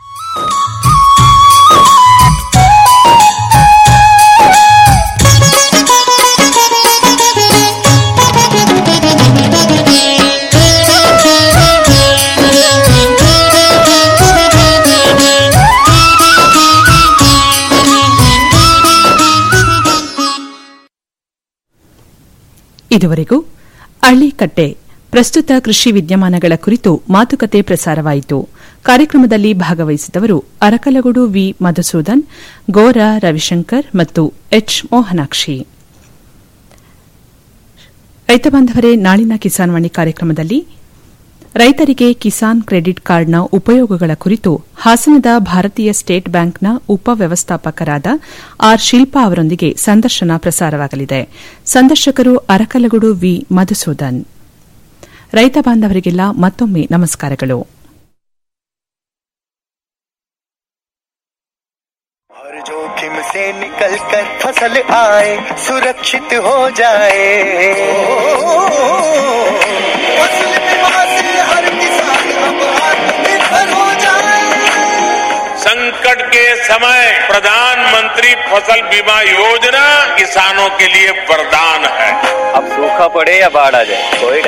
ಇದುವರೆಗೂ ಅಳ್ಳಿಕಟ್ಟೆ ಪ್ರಸ್ತುತ ಕೃಷಿ ವಿದ್ಯಮಾನಗಳ ಕುರಿತು ಮಾತುಕತೆ ಪ್ರಸಾರವಾಯಿತು ಕಾರ್ಯಕ್ರಮದಲ್ಲಿ ಭಾಗವಹಿಸಿದವರು ಅರಕಲಗೂಡು ವಿ ಮಧುಸೂದನ್ ಗೋರಾ ರವಿಶಂಕರ್ ಮತ್ತು ಎಚ್ ಮೋಹನಾಕ್ಷಿ ರೈತ ಬಾಂಧವರೇ ನಾಳಿನ ಕಿಸಾನ್ವಾಣಿ ಕಾರ್ಯಕ್ರಮದಲ್ಲಿ ರೈತರಿಗೆ ಕಿಸಾನ್ ಕ್ರೆಡಿಟ್ ಕಾರ್ಡ್ನ ಉಪಯೋಗಗಳ ಕುರಿತು ಹಾಸನದ ಭಾರತೀಯ ಸ್ಟೇಟ್ ಬ್ಯಾಂಕ್ನ ಉಪವ್ಯವಸ್ಥಾಪಕರಾದ ಆರ್ ಶಿಲ್ಪಾ ಅವರೊಂದಿಗೆ ಸಂದರ್ಶನ ಪ್ರಸಾರವಾಗಲಿದೆ ಸಂದರ್ಶಕರು ಅರಕಲಗೂಡು ವಿ ಮಧುಸೂದನ್ ರೈತ ಬಾಂಧವರಿಗೆಲ್ಲ ಮತ್ತೊಮ್ಮೆ ನಮಸ್ಕಾರಗಳು हर जोखिम से निकल कर फसल आए सुरक्षित हो जाए फसल बीमा से हर किसान अब आत्मनिर्भर हो जाए संकट के समय प्रधानमंत्री फसल बीमा योजना किसानों के लिए वरदान है अब सूखा पड़े या बाढ़ आ जाए कोई